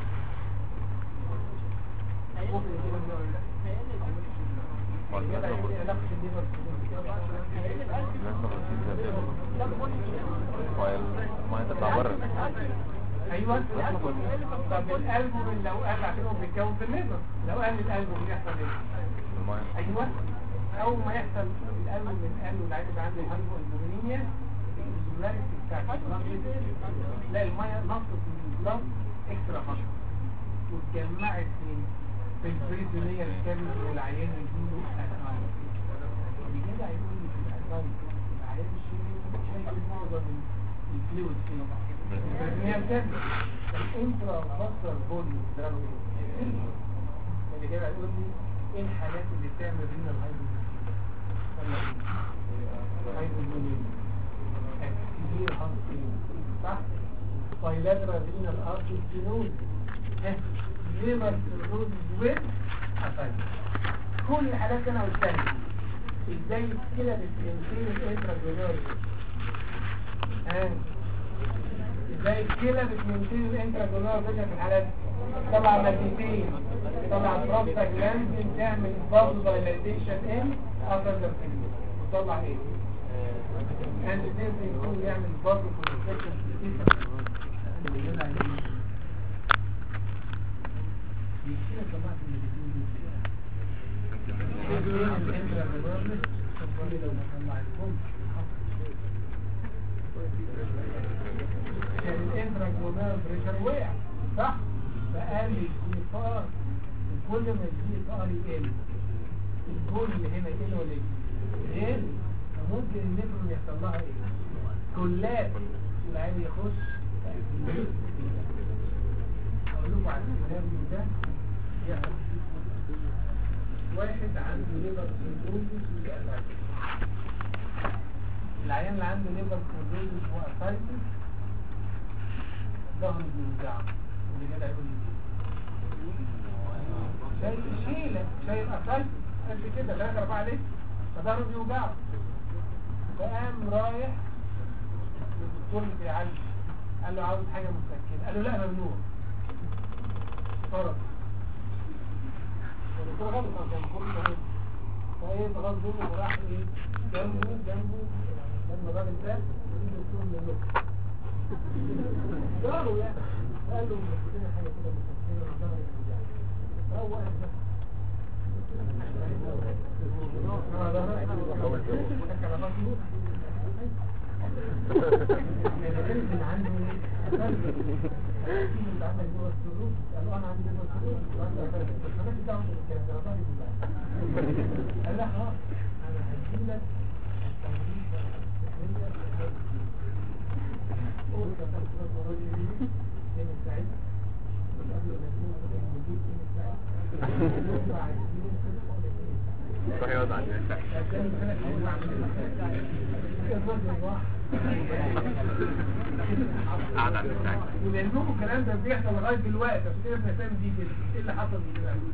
ممكن يجيبوا النوع ده الإجابة هي إيه علاقة الليفر ما انت تعبر ايوه طب الالبوم لو قال عشان هو بيتكون في الليفر لو قال الالبوم بيحصل ايه ايوه اول ما يحصل الالبوم من قال العيل اللي عنده هايبو البومينيا الانسولاريتي بتاعت البلد لا الميه نقصت من البلد اكسترا فشل واتجمعت فين في البريتونية الكامل والعيان يجيله أسمعي اللي كده هيقول لي في الأسمعي العيان الشيء شايف معظم الفلويد فين البريتونية الكامل الانترا فاصل بولي دراوي اللي كده هيقول لي ايه الحالات اللي بتعمل رينا الهايبوزيشن ولا ايه هايبوزيشن كبير هانسين صح بايلاترال رينال ارتي ستينوز ليبر سيروز وين أفايد كل الحالات اللي انا قلتها دي ازاي كده بتنتين الانترا جلوري ها ازاي كده بتنتين الانترا جلوري في الحالات دي؟ طبعا مادتين طبعا بروستا جلاند تعمل بابل دايلاتيشن ان افرد وطلع ايه and then يكون يعمل بابل كونستكشن في الانترا اللي هنا عايزين يشيل يا جماعه المادتين دول الانترا جلوري طب لو ما طلعتهمش عشان الانترا جلوري بريشر وقع صح فقال الجي ار وكل ما الجي ار يقل الجول اللي هنا يقل ولا يقل يقل فممكن النفرون يحصل لها ايه كلات العين يخش اقول لكم على السيناريو ده يحصل واحد عنده ليبر سيروزس واسايتس العيان اللي عنده ليبر سيروزس واسايتس ظهره بيوجعه اللي كده هيقول لي شايل شيلة شايل أسايتس قد كده ثلاثة أربعة ليه فظهره بيوجعه فقام رايح للدكتور اللي بيعالج قال له عاوز حاجة مسكنة قال له لا ممنوع فرض الدكتور غلط كان كل ده فايه خلاص دول وراح ايه جنبه جنبه لما الراجل ده يجي الدكتور من النص قالوا يعني قال له مسكنة حاجة كده مسكنة وظهر يوجعني فهو قال بس قال لا خلاص انا هديلك روح يقعد عند الناس قاعد عند الناس ولانكم الكلام ده بيحصل لغايه دلوقتي عشان كده بنفهم دي كده ايه اللي حصل دلوقتي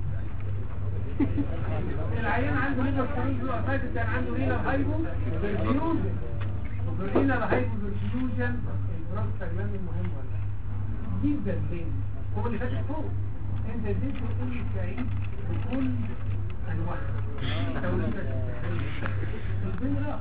العيان عنده ليفر كوليز واسايتس كان عنده هنا هايبو برفيوجن وبرينا هايبو برفيوجن البروستاجلاند المهم ولا جدا ليه هو اللي فاتح فوق انت اديت له ايه سعيد بكل انواعها توليدك الدنيا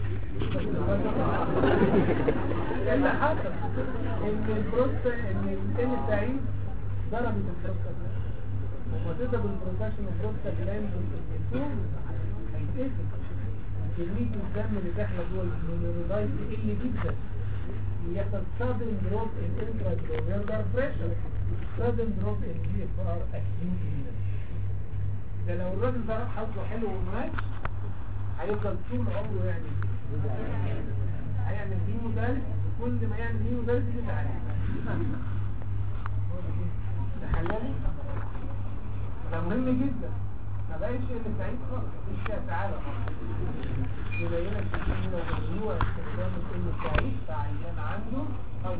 اللي حصل ان البروستا ان الان سعيد ضربت البروستا وما تضرب البروتاكشن البروستا جلاند والكورتيزون هيتقفل كمية الدم اللي داخله جوه المونوريدايت تقل جدا يحصل sudden drop in intraglobal pressure sudden drop in GFR acute renal ده لو الراجل ده حظه حلو ومات هيفضل طول عمره يعني هيعمل هيمو ثالث كل ما يعمل هيمو ثالث يزعل ده حلالي ده مهم جدا ما بقاش اللي سعيد خالص مفيش فيها سعاده خالص يبينك ان لو ممنوع استخدام الام السعيد فعيان عنده او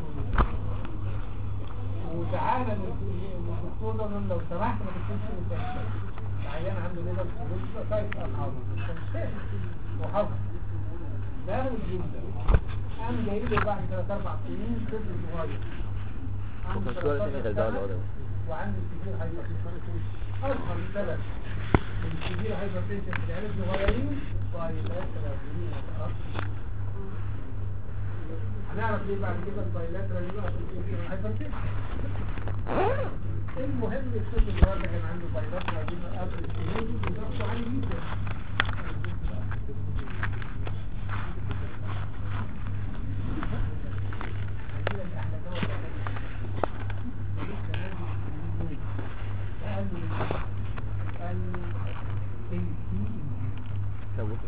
وتعالى للدكتور ده نقول لو سمحت ما تكتبش الام السعيد عيان عنده ليفر سيروز سايت أصحابه مش فاهم وحفظ ده جدا قام جاي له بعد ثلاث أربع سنين طفل صغير عنده وكان سؤال تاني غير ده ولا 13 ولا ده؟ وعنده سيفير هايبرتنشن أشهر سبب من السيفير هايبرتنشن في العيال الصغيرين بايلاترال هنعرف ليه بعد كده البايلاترال يبقى في السيفير هايبرتنشن المهم الطفل النهارده كان عنده بايلاترال يبقى قبل السنين وضغطه عالي جدا هجيلك أحلى دواء في علاج ولسه نازل من يومين. قال لي قال لي التي سوت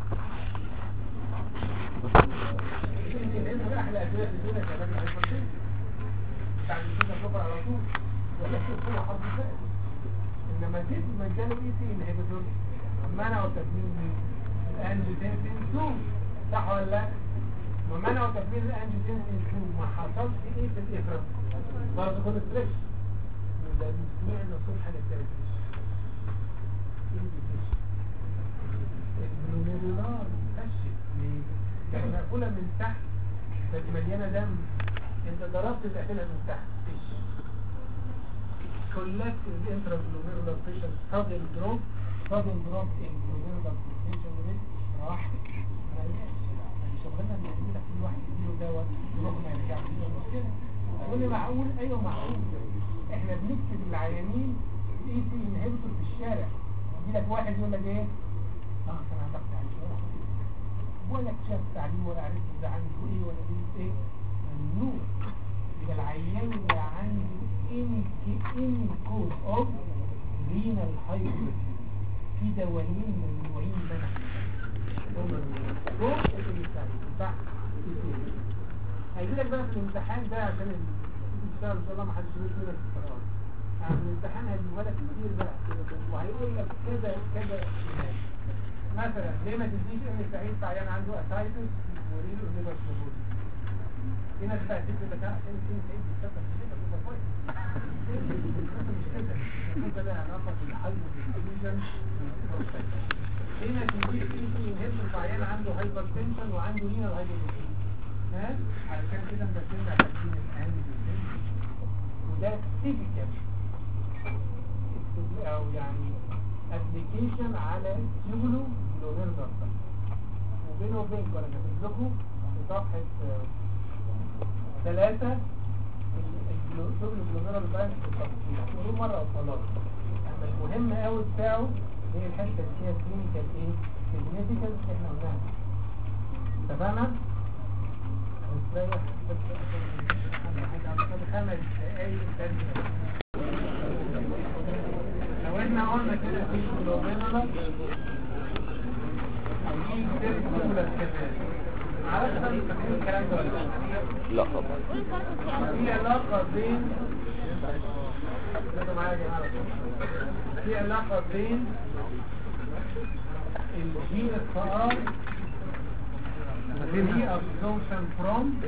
يمكن انت احلى ادويه في الدنيا كمان الهايبرتنشن بعد كده بكره على طول ولكن هو حظ فائز انما دي مجال اي سي انهبيتور منعوا تكميل مين الانجيوتنسين 2 صح ولا لا ومنعوا تكميل الانجيوتنسين 2 ما حصلش ايه في الافراز برضه كل ستريس ده سمعنا الصبح عن التركيز الجلوميرولار كشف ليه؟ كانت مقفولة من تحت كانت مليانة دم انت ضربت تقفلها من تحت فيش كولكت الانتراجلوميرولار بريشر سادن دروب سادن دروب الجلوميرولار بريشر ريت راح ما يلاقيش يعني شغلنا ان يجي لك كل واحد يديله دواء يروح ما يرجعش دي مشكلة تقول لي معقول ايوه معقول احنا بنكتب العيانين الاي سي انهبيتور في الشارع يجي لك واحد يقول لك ايه اه كان عندك تعليم ولا شاف تعليم ولا عرف ده عنده ايه ولا دي ايه ممنوع يبقى العيان اللي عنده any any cause of renal hypertension في دوايين ممنوعين منع هما دول اللي بيستعملوا صح هيجي لك بقى في الامتحان ده عشان ال- تشتغل ان شاء الله ما حدش يموت منك في القرار يعني الامتحان هيجيبوا لك كتير بقى وهيقول لك كذا كذا علاج. مثلا ليه ما تديش ام سعيد في عيان عنده اسايتس وريل وليفر سيروز في ناس بقى تكتب لك عشان ام سعيد بيشتغل في الليفر يبقى كويس مش كده كده ده علاقه بالهايبر ديفيوجن ليه ما تديش ام سي انهبيتور في عيان عنده هايبر تنشن وعنده رينال هايبر ها علشان كده مركزين على تكوين الانجيوتنسين وده تيبيكال او يعني ابلكيشن على تيوبولو جلومير ضغط وبينه وبينكم انا كاتب لكم في صفحه آه، ثلاثة التيوبولو جلومير ضغط بالتفصيل هتقولوه مرة وخلاص اما المهم قوي بتاعه هي الحته اللي فيها كلينيكال ايه سيجنيفيكانس احنا قلناها اتفقنا؟ هنستريح بس عشان خمس دقايق تانية لو احنا قلنا كده في جلوبينولا دي سيركولا كمان معرفش بقى فاكرين الكلام ده ولا لا لا طبعا في علاقة بين ركزوا معايا يا جماعة في علاقة بين الجي اف ار ري ابزوربشن فروم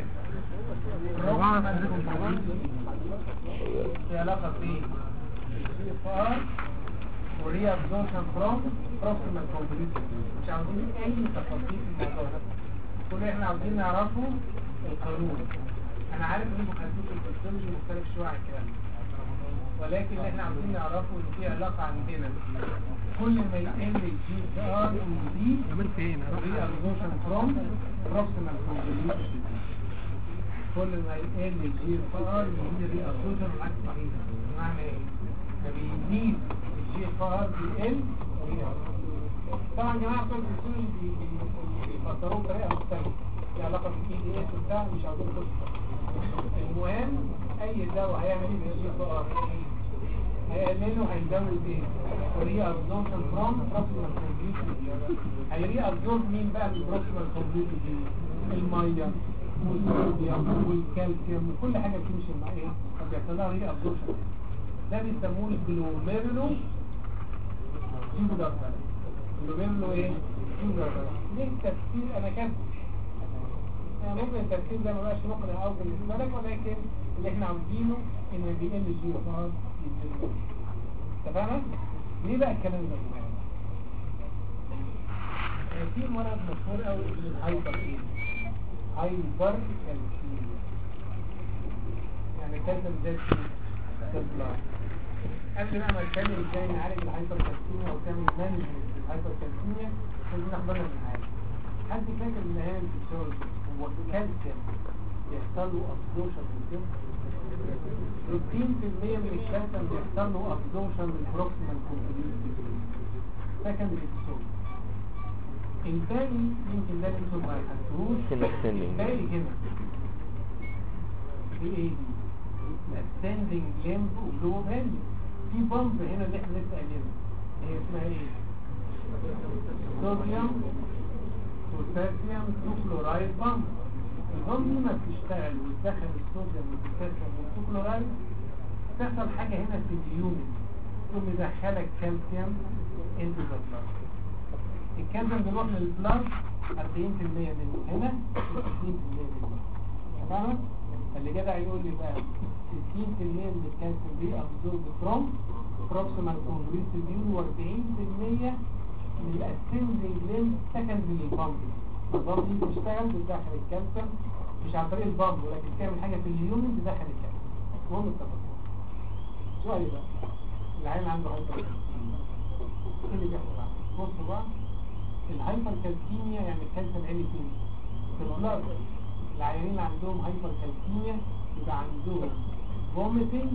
في علاقة بين الجي اف ار وري ابزوربشن فروم بروكسيمال كومبليت مش عاوزين اي تفاصيل في الموضوع ده كل اللي احنا عاوزين نعرفه القانون انا عارف ان انتوا خدتوه في الفسيولوجي مختلف شويه عن الكلام ده. ولكن اللي احنا عاوزين نعرفه ان في علاقه عندنا كل ما يقل الجي اف ار ويزيد كمان فين ري ابزوربشن فروم بروكسيمال كومبليت كل ما يقل الجي اف ار يزيد الري ابزوربشن والعكس صحيح بمعنى ايه؟ ما بيزيد الجي اف ار بيقل الري ابزوربشن طبعا جماعه بتوع الفسيولوجي بي- بي- بيفسروه بطريقه مختلفه ليها علاقه بالاي دي اس وبتاع مش عاوزين قصه المهم اي دواء هيعمل ايه بالجي اف ار هيقلله هيزود ايه؟ ري ابزوربشن فروم بروكسيمال كومبليت هيري ابزورب مين بقى من البروكسيمال كومبليت الميه والصوديوم والكالسيوم وكل حاجه بتمشي مع ايه؟ فبيحصل لها ري ابزوربشن ده بيسموه الجلوميرولو جيبولار الجلوميرولو ايه؟ جيبولار ليه التفسير انا كاتب يعني ممكن التفسير ده ما بقاش مقنع قوي بالنسبه لك ولكن اللي احنا عاوزينه ان بيقل الجي اف ار اتفقنا؟ ليه بقى الكلام ده آه، في مرض مشهور قوي اسمه الهايبر ايه هايبر كالسيميا يعني كالسيوم زي البلاد قبل بقى ما نتكلم ازاي نعالج الهايبر كالسيميا او تعمل مانجمنت للهايبر كالسيميا لازم ناخد بالنا من حاجه حد فاكر ان ايام الفسيولوجي هو الكالسيوم يحصل له ابزورشن من الجسم 60% من الكالسيوم بيحصل له ابزورشن من البروكسيمال كونفوليوت سكند الفسيولوجي الباقي يمكن ده اللي انتم ما خدتوهوش هنا السنة. الباقي هنا في ايه دي؟ الاسندنج ليمب ولو فاليو في بامب هنا اللي احنا لسه قايلينها هي اسمها ايه؟ صوديوم بوتاسيوم توكلورايد بامب البامب دي ما بتشتغل وتدخل الصوديوم والبوتاسيوم والتوكلورايد تحصل حاجة هنا في اليونت تقوم مدخلك كالسيوم انتو ذا بلاد الكالسيوم بيروح للبلاد 40% منه هنا 60% منه تمام اللي جدع يقول لي بقى 60% من الكالسيوم دي ابزورب فروم بروكسيمال كونجريس ديون و40% من الاسندنج ليم سكندري للبامب البامب دي بتشتغل بتدخل الكالسيوم مش عن طريق البامب ولكن بتعمل حاجه في اليومن تدخل الكالسيوم المهم التفاصيل سؤال بقى العين عنده هايبر كالسيميا ايه اللي بيحصل عنده بصوا بقى الهايبر كالسيميا يعني الكالسيوم عالي فين في البلاد العيانين اللي عندهم هايبر كالسيميا يبقى عندهم فوميتنج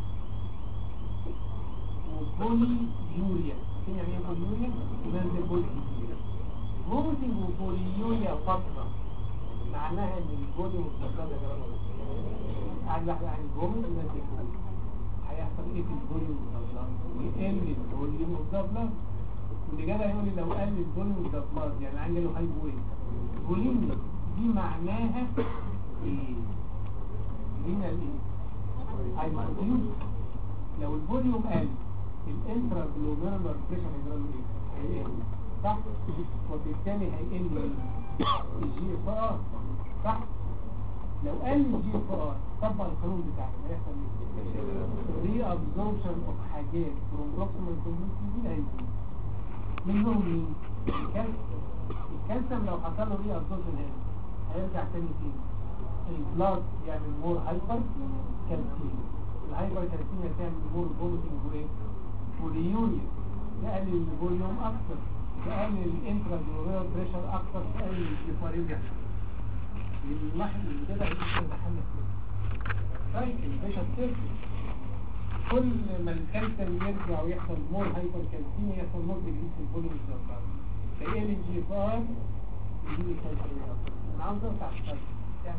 وبولي يوريا فين يعني ايه بولي يوريا ينزل بولي كتير فوميتنج وبولي يوريا فتره معناها ان البولي مستقر يا جماعه قاعد واحد عن الفوميت ينزل بولي هيحصل ايه في الفوليوم اوف ذا يقل الفوليوم اوف ذا بلاد واللي جدع يقول لي لو قل الفوليوم اوف ذا بلاد يعني عندي له هاي ويت فوليوم دي معناها ايه لينا الايه هايبرتيوز لو الفوليوم قل الانترا جلوميرولار بريشر هيجرى له ايه هيقل صح وبالتالي هيقل الجي اف ار صح لو قل الجي اف ار طبق القانون بتاعنا هيحصل ايه ري ابزوربشن اوف حاجات فروم بروكسيمال كوميونيتي دي هيزيد منهم مين الكالسيوم الكالسيوم لو حصل له ري ابزوربشن هنا هيرجع تاني فين البلاد يعمل مور هايبر كالسيوم الهايبر كالسيوم تعمل مور فوميتنج وايه واليوريا تقلل الفوليوم اكتر تقلل الانترا جلوميرال بريشر اكتر تقلل الجفارين يحصل الملاحظ اللي كده هيبقى دخلنا فيه سايكل بيشا سيركل كل ما الكالسيوم يرجع ويحصل مور هايبر كالسيميا يحصل مور ديجريس في الفوليوم الزرقاء فايه الجي اف ار يجي لي سايكل انا عاوز اقطع السايكل يعني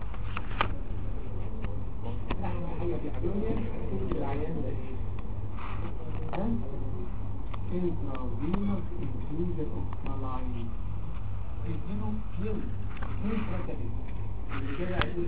احلى حاجه في الدنيا تدي العيان ده ايه؟ ها؟ intravenous infusion of saline تديله كيلو كيلو تراكبين اللي كده هيقول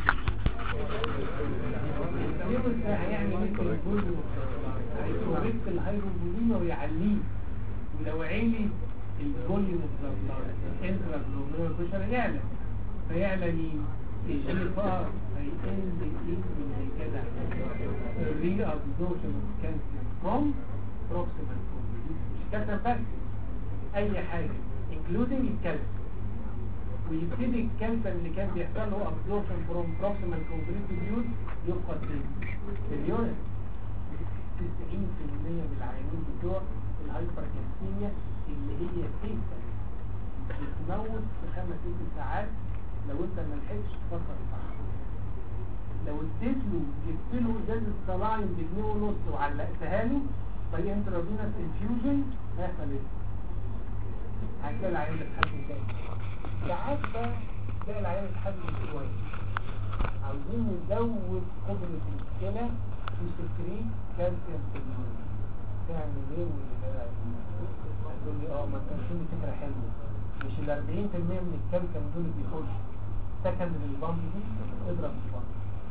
الكيلو ده هيعمل مثل الفوليوم هيكوريكت الهيدروجين ويعليه ولو عالي الفوليوم انترا جلوميرال بريشر يعلى فيعلى مين؟ الجي اف ار هيقل من كده الري ابزوربشن اوف كالسيوم فروم بروكسيمال مش كالسيوم بس اي حاجه including الكالسيوم ويبتدي الكالسيوم اللي كان بيحصل له absorption from proximal completed use يفقد في اليونت 90% من العيانين بتوع الهايبر كالسيميا اللي هي سيفة بتموت في خمس ست ساعات لو انت ما لحقتش تفكر صح لو اديت له جبت له ازازه صلاين بجنيه ونص وعلقتها له باي انترافينوس انفيوجن هيحصل ايه؟ هتلاقي العيان بتحسن تاني ساعات بقى تلاقي العيان بتحسن شويه عاوزين نزود قدرة الكلى في سكريت كالسيوم في اليوم تعمل ايه واللي ده هتقول لي اه ما كانش دي فكرة حلوة مش ال 40% من الكالسيوم دول بيخش سكن للبامب دي اضرب البامب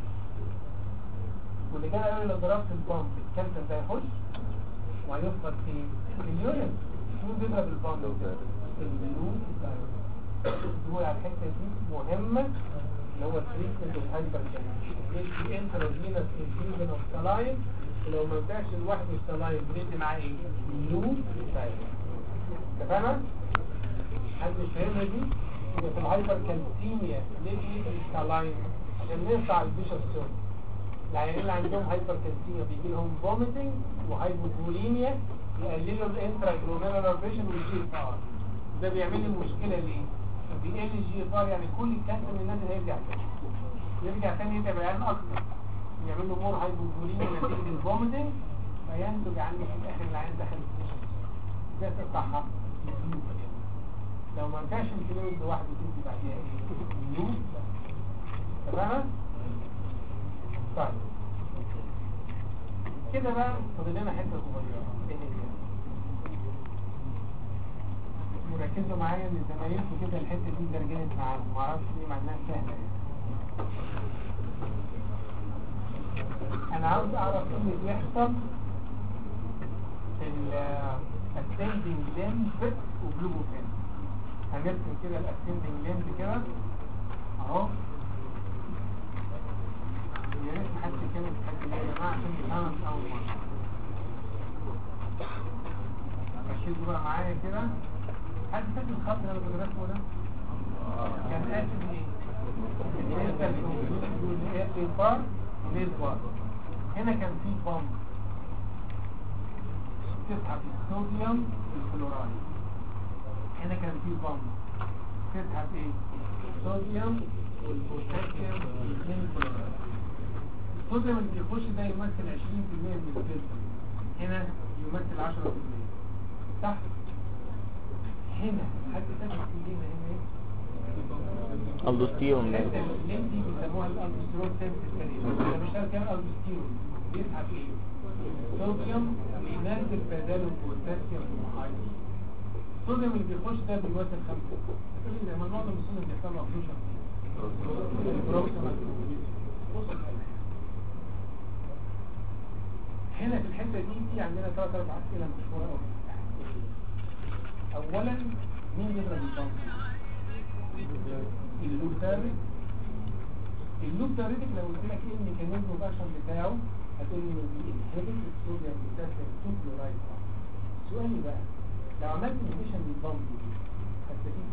واللي جاي يقول لو ضربت البامب الكالسيوم ده يخش وهيفقد في في اليورين مين بيضرب البامب البلوك دول على الحته دي مهمه اللي هو تريتمنت اوف هايبر ندي انتروجينس انفيوجن اوف سلاين ولو ما نفعش لوحده السلاين بندي معاه ايه؟ لوب سايد اتفقنا؟ حد مش فاهمها دي؟ يبقى في الهايبر كالسيميا ليه بندي السلاين؟ عشان نرفع البيشر سون العيانين اللي عندهم هايبر كالسيميا بيجي لهم فوميتنج وهايبوكوليميا يقللوا الانترا جلوميرولار بريشر والجي اف ار ده بيعمل لي مشكله ليه؟ بيقل الجي اف ار يعني كل الكالسيوم اللي نازل هيرجع تاني يرجع تاني يبقى بيعان اكتر يعمل له مور هايبوكوليميا نتيجه الفوميتنج فينتج عنه في الاخر العيان دخل البيشر ده تفتحها لو ما نفعش الفلويد لوحده تدي بعديها ايه؟ نيو تمام؟ طيب كده بقى فاضل لنا حته صغيره ايه هي؟ وركزوا معايا ان زمايلكم كده الحته دي زرجنت معاهم معرفش ليه مع انها سهله يعني. انا عاوز اعرف ايه اللي بيحصل في الاسندنج ليمب وبلوبوفين هنرسم كده الاسندنج ليمب كده اهو يا ريت حد كده حد يا جماعه عشان يفهمها من اول مره ركزوا بقى معايا كده حد فاكر الخط اللي انا كنت راسمه ده كان اسم ايه بالنسبه للايه بار ليز بار هنا كان في بامب تسحب الصوديوم والكلورايد هنا كان في بامب تسحب ايه الصوديوم والبوتاسيوم والاثنين كلورايد الصوديوم اللي بيخش ده يمثل 20% من الفلتر هنا يمثل 10% صح هنا حد فاكر هنا هنا ايه الدوستيرون الحته اللي دي بيسموها الالبستيرون سينثيس تقريبا مش عارف كام الالبستيرون بيسحب ايه صوديوم بينزل بداله البوتاسيوم والهيدروجين الصوديوم اللي بيخش ده بيمثل خمسة تقول لي لما معظم الصوديوم بيحصل له ابلوشن البروكسيمال بص هنا في الحته دي في عندنا ثلاث اربع اسئله مشهوره قوي اولا مين بيضرب البنك اللوب دارك اللوب دارك لو قلت لك ايه الميكانيزم اوف اكشن بتاعه هتقول لي بينهبت الصوديوم بوتاسيوم تو كلورايد سؤالي بقى لو عملت انهبيشن للبامب دي هتستفيد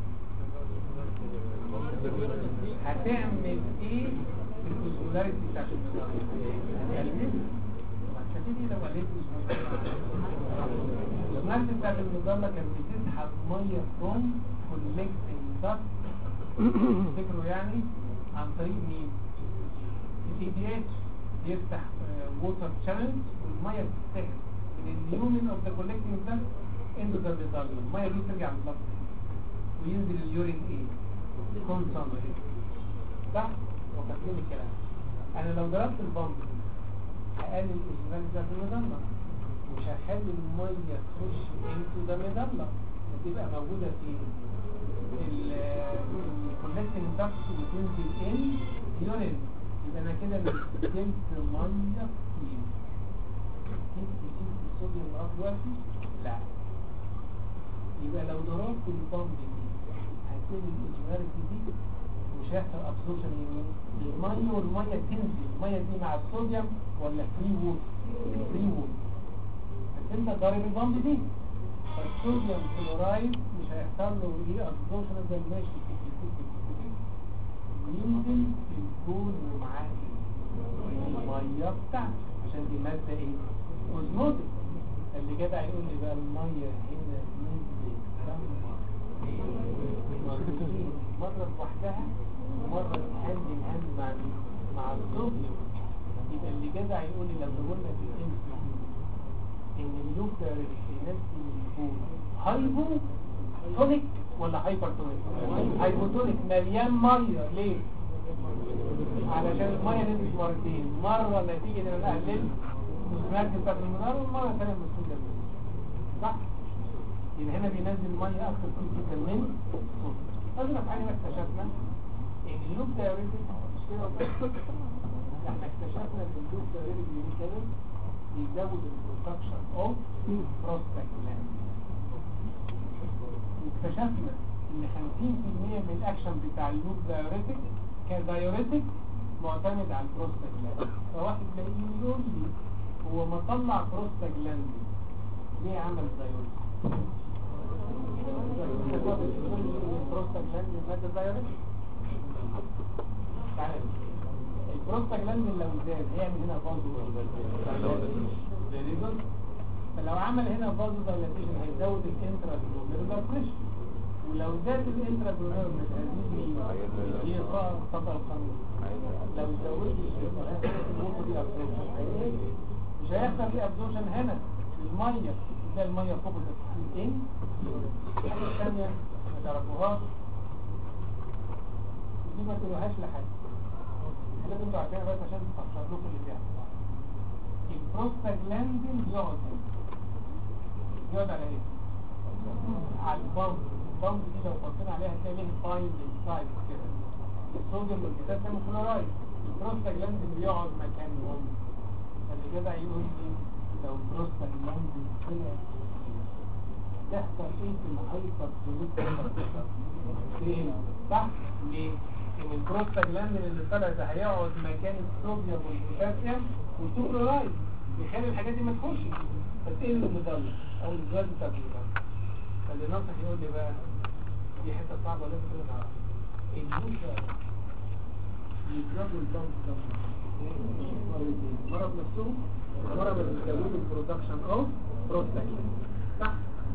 ايه؟ هتعمل ايه في الاوزمولاريتي بتاعت الكلورايد؟ هتقلل هتستفيد ايه لو قللت الاوزمولاريتي بتاعت المظله كانت بتسحب ميه فروم كولكتنج داكت تفتكروا يعني عن طريق مين الاي دي اتش بيفتح ووتر شانل والميه بتتسحب من اليومن اوف ذا كولكتنج داكت انتو ذا بيزال الميه دي ترجع للبطن وينزل اليورين ايه كونسنتريت صح وفاكرين الكلام انا لو ضربت البامب دي هقلل الاوزمال بتاعت المظله مش هخلي الميه تخش انتو ذا مظله وتبقى موجوده في الكولكتنج داكت وتنزل ان يورين يبقى انا كده استخدمت ميه كتير كنت كتير في الصوديوم لغايه دلوقتي لا يبقى لو ضربت البامب دي هتكون الاجمالي دي مش هيحصل ابسوربشن للميه والميه تنزل الميه دي مع الصوديوم ولا فري ووت فري ووت بس انت ضارب البامب دي فالصوديوم كلورايد مش هيحصل له ايه ابسوربشن زي ماشي ينزل في البول ومعاه الميه بتاعته عشان دي ماده ايه اوزموتيك اللي جدع يقول لي بقى الميه هنا نزلت مرتين مره لوحدها ومره هاند ان هاند مع مين؟ مع الصوديوم يبقى اللي جدع يقول لي لو قلنا في الام ان اللوب ده بينزل البول هايبو تونيك ولا هايبر تونيك هايبوتونيك مليان ميه ليه علشان الميه نزلت مرتين مره نتيجه ان انا قللت المركز بتاعت المنار والمره الثانيه من الصوديوم صح يبقى هنا بينزل ميه اكتر كتير جدا من الصوديوم اضرب حاجه اكتشفنا ان اللوب دايوريتك مش كده ولا احنا اكتشفنا ان اللوب دايوريتك ميكانيزم بيزود البرودكشن اوف بروستاجلاند واكتشفنا ان 50% من الاكشن بتاع اللوب دايوريتك كدايوريتك معتمد على البروستاجلاند فواحد تلاقيه يقول لي هو ما طلع بروستاجلاندين ليه عمل دايوريز البروستاجلاندين مادة دايوريز تعالى البروستاجلاندين لو زاد هيعمل هنا فازو فلو عمل هنا فازو دايلاتيشن هيزود الانترا جلوميرولار بريشر ولو زاد الانترا جلوميرولار بريشر هيزيد هي خطأ القانون لو زودت الوقت دي ابزوربشن مش هيحصل في ابزوربشن هنا الميه ده الميه فوق التسخين الحاجه الثانيه ما تعرفوهاش دي ما تقولوهاش لحد لازم انتوا عارفينها بس عشان تفسر لكم اللي بيحصل البروستاجلاندين بيقعد بيقعد على ايه؟ على البامب البامب دي لو بصينا عليها هتلاقي ليه بايندنج سايد كده الصوديوم والبوتاسيوم كلورايد البروستاجلاندين بيقعد مكانهم فاللي جدع يقول لي لو البروستاجلاندين طلع يحصل ايه في الهايبر ليه؟ صح؟ ليه؟ ان البروستاجلاندين اللي طلع ده هيقعد مكان الصوديوم والبوتاسيوم والكلورايد يخلي الحاجات دي ما تخش فتقل المضلة او الجهاز بتاع المضلة فاللي ناصح يقول لي بقى دي حته صعبه لازم تكون نعرفها الجوزة يضربوا البنك ده مرض نفسهم مرض اللي بيزودوا البرودكشن اوف بروستاجلاندين صح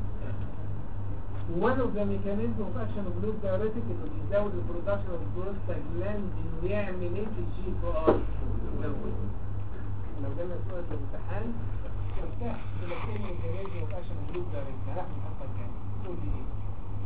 one of the mechanism of action of loop diuretic انه بيزود البرودكشن اوف بروستاجلاندين ويعمل ايه في الجي تو ار لو جالنا سؤال في الامتحان ارتاح يقول لك ايه الميكانيزم اوف اكشن اوف لوب دايركت هناخد الحصه الجايه تقول لي ايه؟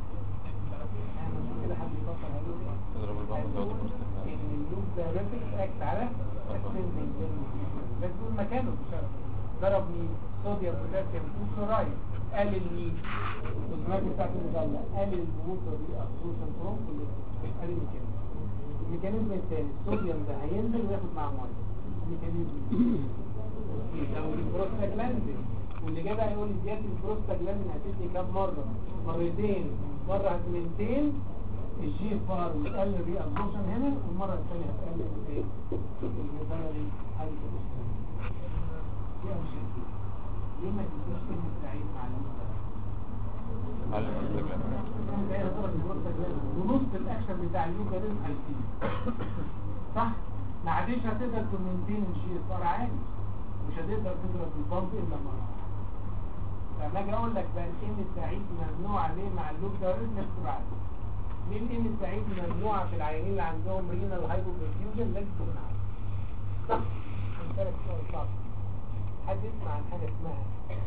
كده حد يفكر هيقول ايه؟ تضرب البعض هيقول وتزود البروستاجلاندين. ان اللوب دايركت اكت على اسندنج بس دول مكانه بشرط ضرب مين؟ صوديوم بوتاسيوم كلورايد قلل مين؟ الدماغ بتاعت المجلة قلل الووتر دي ابسوربشن فروم كل قلل الميكانيزم الميكانيزم الثاني الصوديوم ده هينزل وياخد معاه ميه الميكانيزم لو البروستاجلاندين واللي جاب هيقول لي زياده البروستاجلاندين هتدي كام مره مرتين مره هتمنتين الجي فار وتقلل الري ابزوربشن هنا والمره الثانيه هتقلل الايه الميتالي هايبوتنشن دي امشي ليه ما تديش كلمه سعيد مع المستقبل على البروستاجلاندين. ونص الاكشن بتاع اللوكالين هيزيد صح ما عادش هتقدر تمنتين الجي فار عادي مش هتقدر تضرب البامب الا مره لما اجي اقول لك بقى الام السعيد ممنوع عليه مع اللوك دايركت نكتب عليه ليه الام السعيد ممنوعه في العيانين اللي عندهم رينال هايبوبرفيوجن لازم تكون عارف صح نسالك سؤال صعب حد يسمع عن حاجه اسمها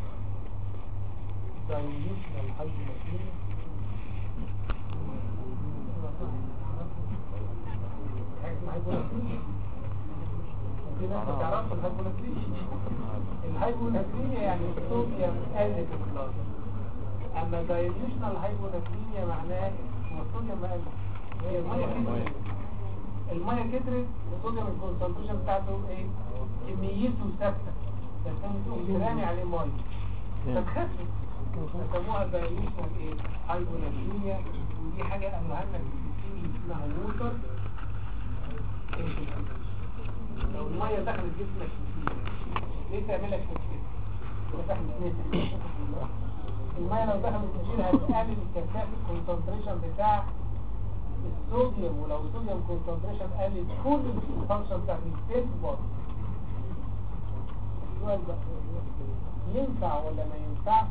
دايليوشنال هايبوبرفيوجن حاجه اسمها هايبوبرفيوجن في ناس ما تعرفش الهايبوناتريميا الهايبوناتريميا يعني الصوديوم قل في البلاد اما دايليوشنال هايبوناتريميا معناه ان الصوديوم ما قل هي الميه كترت الميه كترت الصوديوم الكونسنتريشن بتاعته ايه كميته ثابته بس انت تقوم رامي عليه ميه فتخفف فسموها دايليوشنال ايه هايبوناتريميا ودي حاجه قالوها لنا في الكتير اسمها ووتر لو الميه دخلت جسمك كتير ليه تعمل لك مشكله دخلت نسبه الميه لو دخلت كتير هتقلل الكثافه الكونسنتريشن بتاع الصوديوم ولو الصوديوم كونسنتريشن قلت كل الفانكشن بتاعت الستيت بار السؤال بقى ينفع ولا ما ينفعش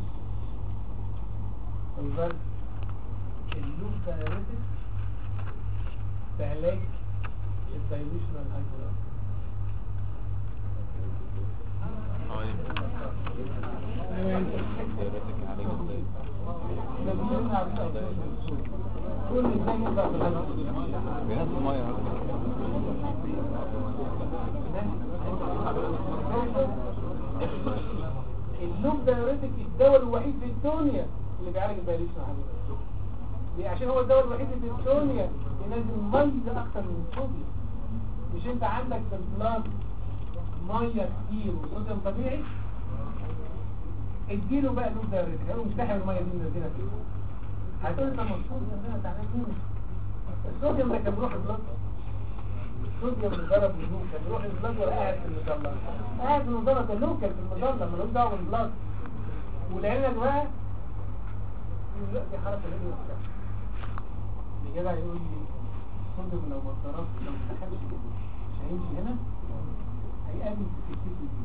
البرد اللوب دايريتك في علاج الدايلوشنال هايبرات اه يبقى. دايرتك عليك ازاي؟ كل الناس يبقى في الهدف بينزل ميه اللوب دايوريتك الدواء الوحيد في الدنيا اللي بيعالج الدايليشن حبيبي ليه عشان هو الدواء الوحيد اللي في الدنيا ينزل ميه اكتر من الصوديوم مش انت عندك في البلاد ميه كتير وصوديوم طبيعي اديله بقى لوب دايوريتك قالوا مستحي الميه دي منزلها كده هتقول انت مبسوط ان انا تعبان منك الصوديوم ده كان بيروح البلاد الصوديوم اللي ضرب اللوكال يروح البلاد ولا قاعد في المظله قاعد في المظله ده لوكال في المظله ملوش دعوه بالبلاد والعلم بقى لا دي حركه غير مختلفه اللي جدع يقول لي الصوديوم لو ما اتضربش لو ما دخلش كده مش هيمشي هنا هيقابل في الكتف دي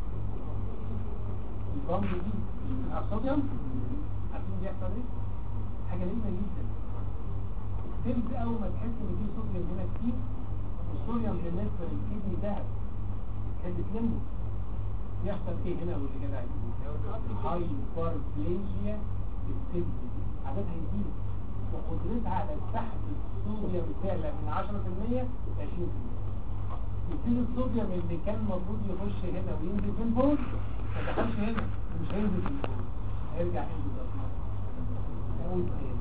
البامب دي مع الصوديوم عارفين بيحصل ايه؟ حاجه غريبه جدا تلت اول ما تحس ان في صوديوم هنا كتير والصوديوم بالنسبه للكدني ذهب تحب تلمه يحصل ايه هنا واللي جدع هايبر بليجيا بالسلب عددها يزيد وقدرتها على سحب الصوديوم تعلى من 10% ل 20% يبتدي الصوديوم اللي كان المفروض يخش هنا وينزل في البول ما دخلش هنا مش هينزل في البول هيرجع ينزل ده اقول تاني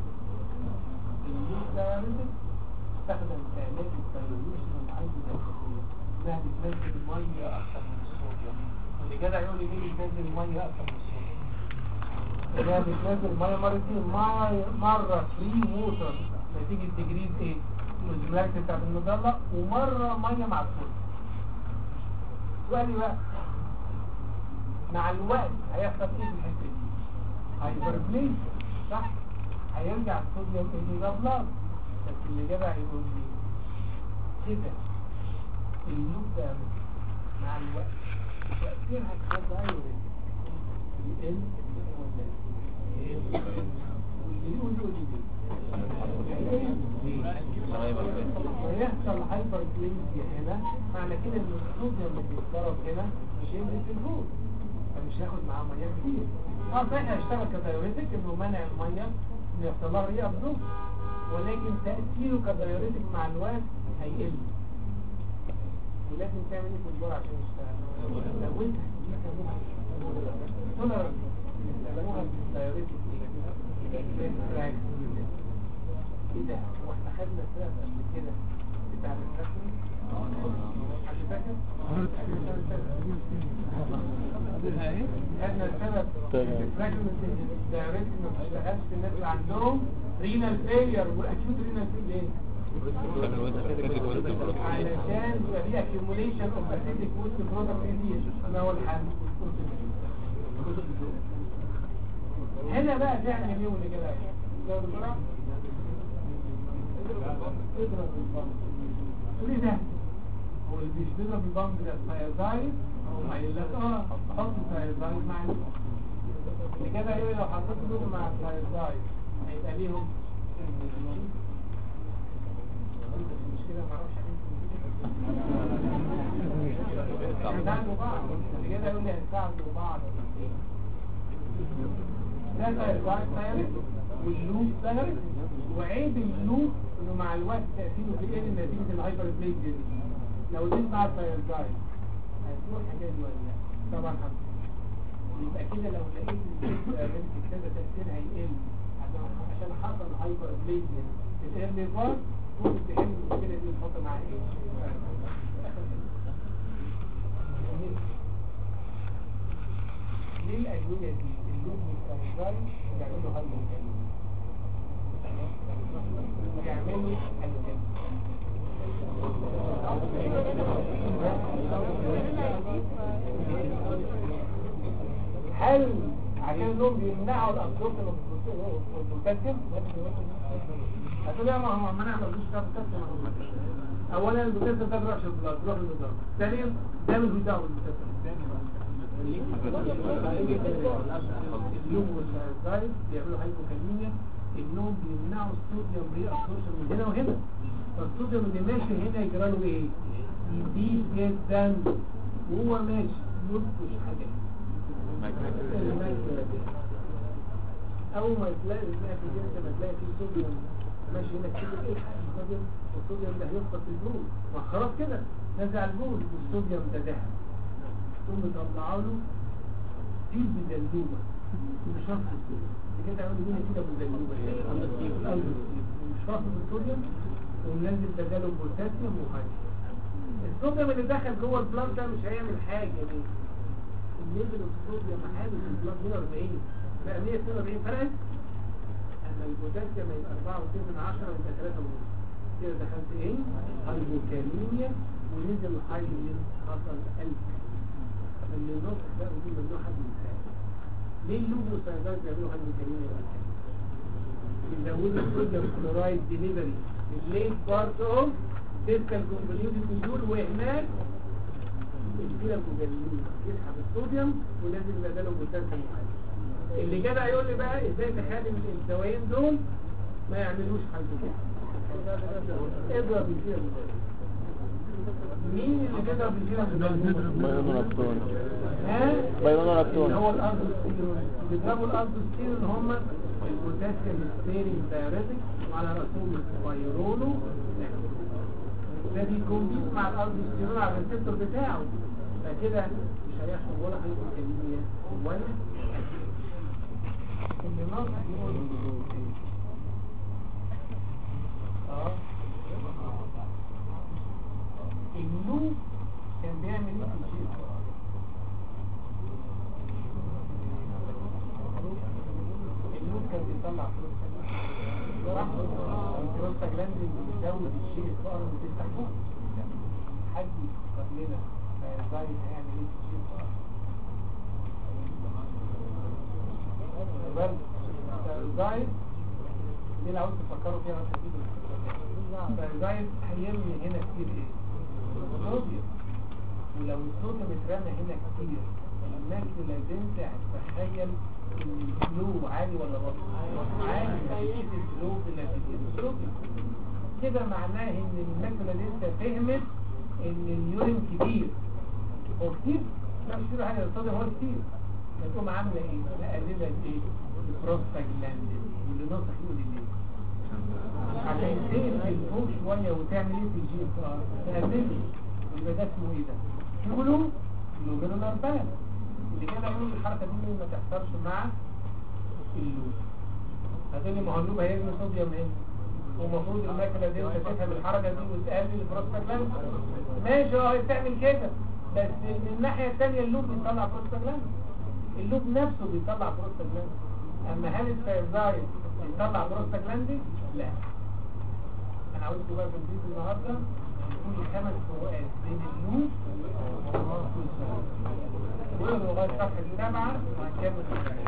الجزء ده ينزل استخدم علاج البيولوجي والعيد الاساسيه انها بتنزل الميه اكتر من الصوديوم واللي جدع يقول لي ليه بتنزل الميه اكتر من الصوديوم انها بتنزل الميه مرتين ميه مره فري ووتر نتيجه تجريد ايه الزمالك بتاعت المظله ومره ميه مع الصوديوم سؤالي بقى مع الوقت هيحصل ايه في الحته دي هايبربليز صح هيرجع الصوديوم الى بلاد بس اللي جدع يقول لي كده اللوب ده مع الوقت تأثيرها كتير يقل ولا يقل واللي يقول يقول ويحصل هايبر بليزيا هنا معنى كده ان الصوديوم اللي بيتضرب هنا مش هينزل في البول فمش هياخد معاه ميه كتير اه صحيح هيشتغل كدايوريتك انه منع الميه انه يحصل لها ري ابزورب ولكن تأثيره كدايوريتك مع الوقت هيقل ولازم تعمل ايه في الجرعه عشان يشتغل لو انت بيسموها تولرنس بيسموها الدايوريتك ايه ايه ده هو احنا خدنا سبب قبل كده بتاع الرسمي حد فاكر؟ خدنا السبب الرسمي الدايوريتك ما بتشتغلش في الناس اللي عندهم رينال فيلير واكيوت رينال فيلير ليه؟ علشان يبقى في accumulation of acidic waste product radiation ما هو الحل هنا بقى تعمل ايه واللي كده لو بسرعه اضرب البامب تقول ايه ده هو اللي مش بيضرب البامب ده ثايازايد او قايل لك اه حط ثايازايد مع اللي كده ايه لو حطيت دول مع الثايازايد هيبقى ليهم المشكله ما اعرفش هيساعدوا بعض اللي كده يقول لي هيساعدوا بعض ده ثايرويد ثايرويد واللوب ثايرويد وعيب اللوب انه مع الوقت تاثيره بيقل نتيجه الهايبر بليد دي لو دي مع الثايرويد هتروح حاجات دي ولا لا طبعا هتروح يبقى كده لو لقيت البنت كده تاثيرها يقل عشان حصل هايبر بليد في الايرلي بار ممكن تحل المشكله دي ونحط معاها ايه ليه الادويه دي اللوب والكاريزاي بيعملوا هايبر بيعملوا الجن هل عشان انهم بيمنعوا الابسوربشن والبوتاسيوم هتقول يا ما هو ما نعمل مش بتاع بوتاسيوم اولا البوتاسيوم ده بيروح البلاد بيروح للمدار ثانيا ده مش بتاع البوتاسيوم اليوم والزايد بيعملوا هايبوكاليميا انهم بيمنعوا الصوديوم ري ابسوربشن من هنا وهنا فالصوديوم اللي ماشي هنا يجرى له ايه؟ يزيد جدا وهو ماشي ينقش حاجه اول ما تلاقي تلاقي في الجسم ما تلاقي فيه صوديوم ماشي هنا كده ايه الصوديوم والصوديوم ده هيفقد في البول ما خلاص كده نزع البول والصوديوم ده ذهب ثم طلعوا له دي بزلومه مش رفض الصوديوم كده عملوا هنا كده بزلومه مش رفض الصوديوم وننزل بداله بوتاسيوم وهيدروجين الصوديوم اللي دخل جوه البلان ده مش هيعمل حاجه ليه الليفل الصوديوم عالي في البلاد 140 لا 142 فرقت اما البوتاسيوم يبقى 4 من 10 يبقى 3 ونص كده دخلت ايه هايبوكاليميا ونزل هايبر حصل قلب اللي النص ده ودي ممنوع حد ينساه ليه اللوبو سايدات بيعملوا هايبوكاليميا بقى يزودوا الصوديوم كلورايد ديليفري الليت بارت اوف تسكال كونفوليوتد كنترول وهناك الكلى المجنين يسحب الصوديوم ونازل بداله بوتاسيوم عالي اللي جدع يقول لي بقى ازاي تخلي الدوايين دول ما يعملوش حاجه كده اضرب الكلى المجنين مين اللي بيضرب الكلى المجنين بايرونولابتون ها بايرونولابتون. اللي هو الالدوستيرون بيضربوا الالدوستيرون هم البوتاسيوم ستيرنج دايريتك وعلى راسهم البايرونو ده بيكون مع الالدوستيرون على الريسبتور بتاعه فكده مش هيحصل ولا هايبوكاليميا ولا اللي ناقص يقول اه اللوب كان بيعمل ايه في الجيل اللوب كان بيطلع صح البروستاجلاند بيزود الشيء الفقر اللي بتفتح فوق حد يفكر لنا فيزايد هيعمل ايه في الشيء الفقر برد فيزايد دي لو عاوز تفكروا فيها مش هتيجي فيزايد هيرمي هنا كتير ايه صوديوم ولو الصوديوم اترمى هنا كتير الماكيولا دنسا هتتخيل ان الفلو عالي ولا بطيء عالي نتيجة الفلو بنتيجة الصوديوم كده معناه ان الماكيولا دنسا فهمت ان اليورين كبير هو كتير لا مش كتير حاجة الصوديوم هو كتير فتقوم عاملة ايه؟ مقللة ايه؟ البروستاجلاندين واللي نصح يقول ليه؟ عشان تقفل فوق شوية وتعمل ايه في الجي اف ار تقلله يبقى ده اسمه ايه ده شغله لوجرال اربان اللي كده يقول الحركة دي ما تحصلش مع اللوب هتقولي ما هو اللوب هيرمي صوديوم ايه ومفروض الماكينة دي انت تفهم الحركة دي وتقلل البروستاجلاند ماشي اه هي بتعمل كده بس من الناحية الثانية اللوب بيطلع بروستاجلاند اللوب نفسه بيطلع بروستاجلاند اما هل الفيرزايد بيطلع بروستاجلاند لا انا عاوزكم بقى في البيت النهارده يكون خمس فروقات بين اللوب والفيرزايد لغايه صفحه سبعه وهنكمل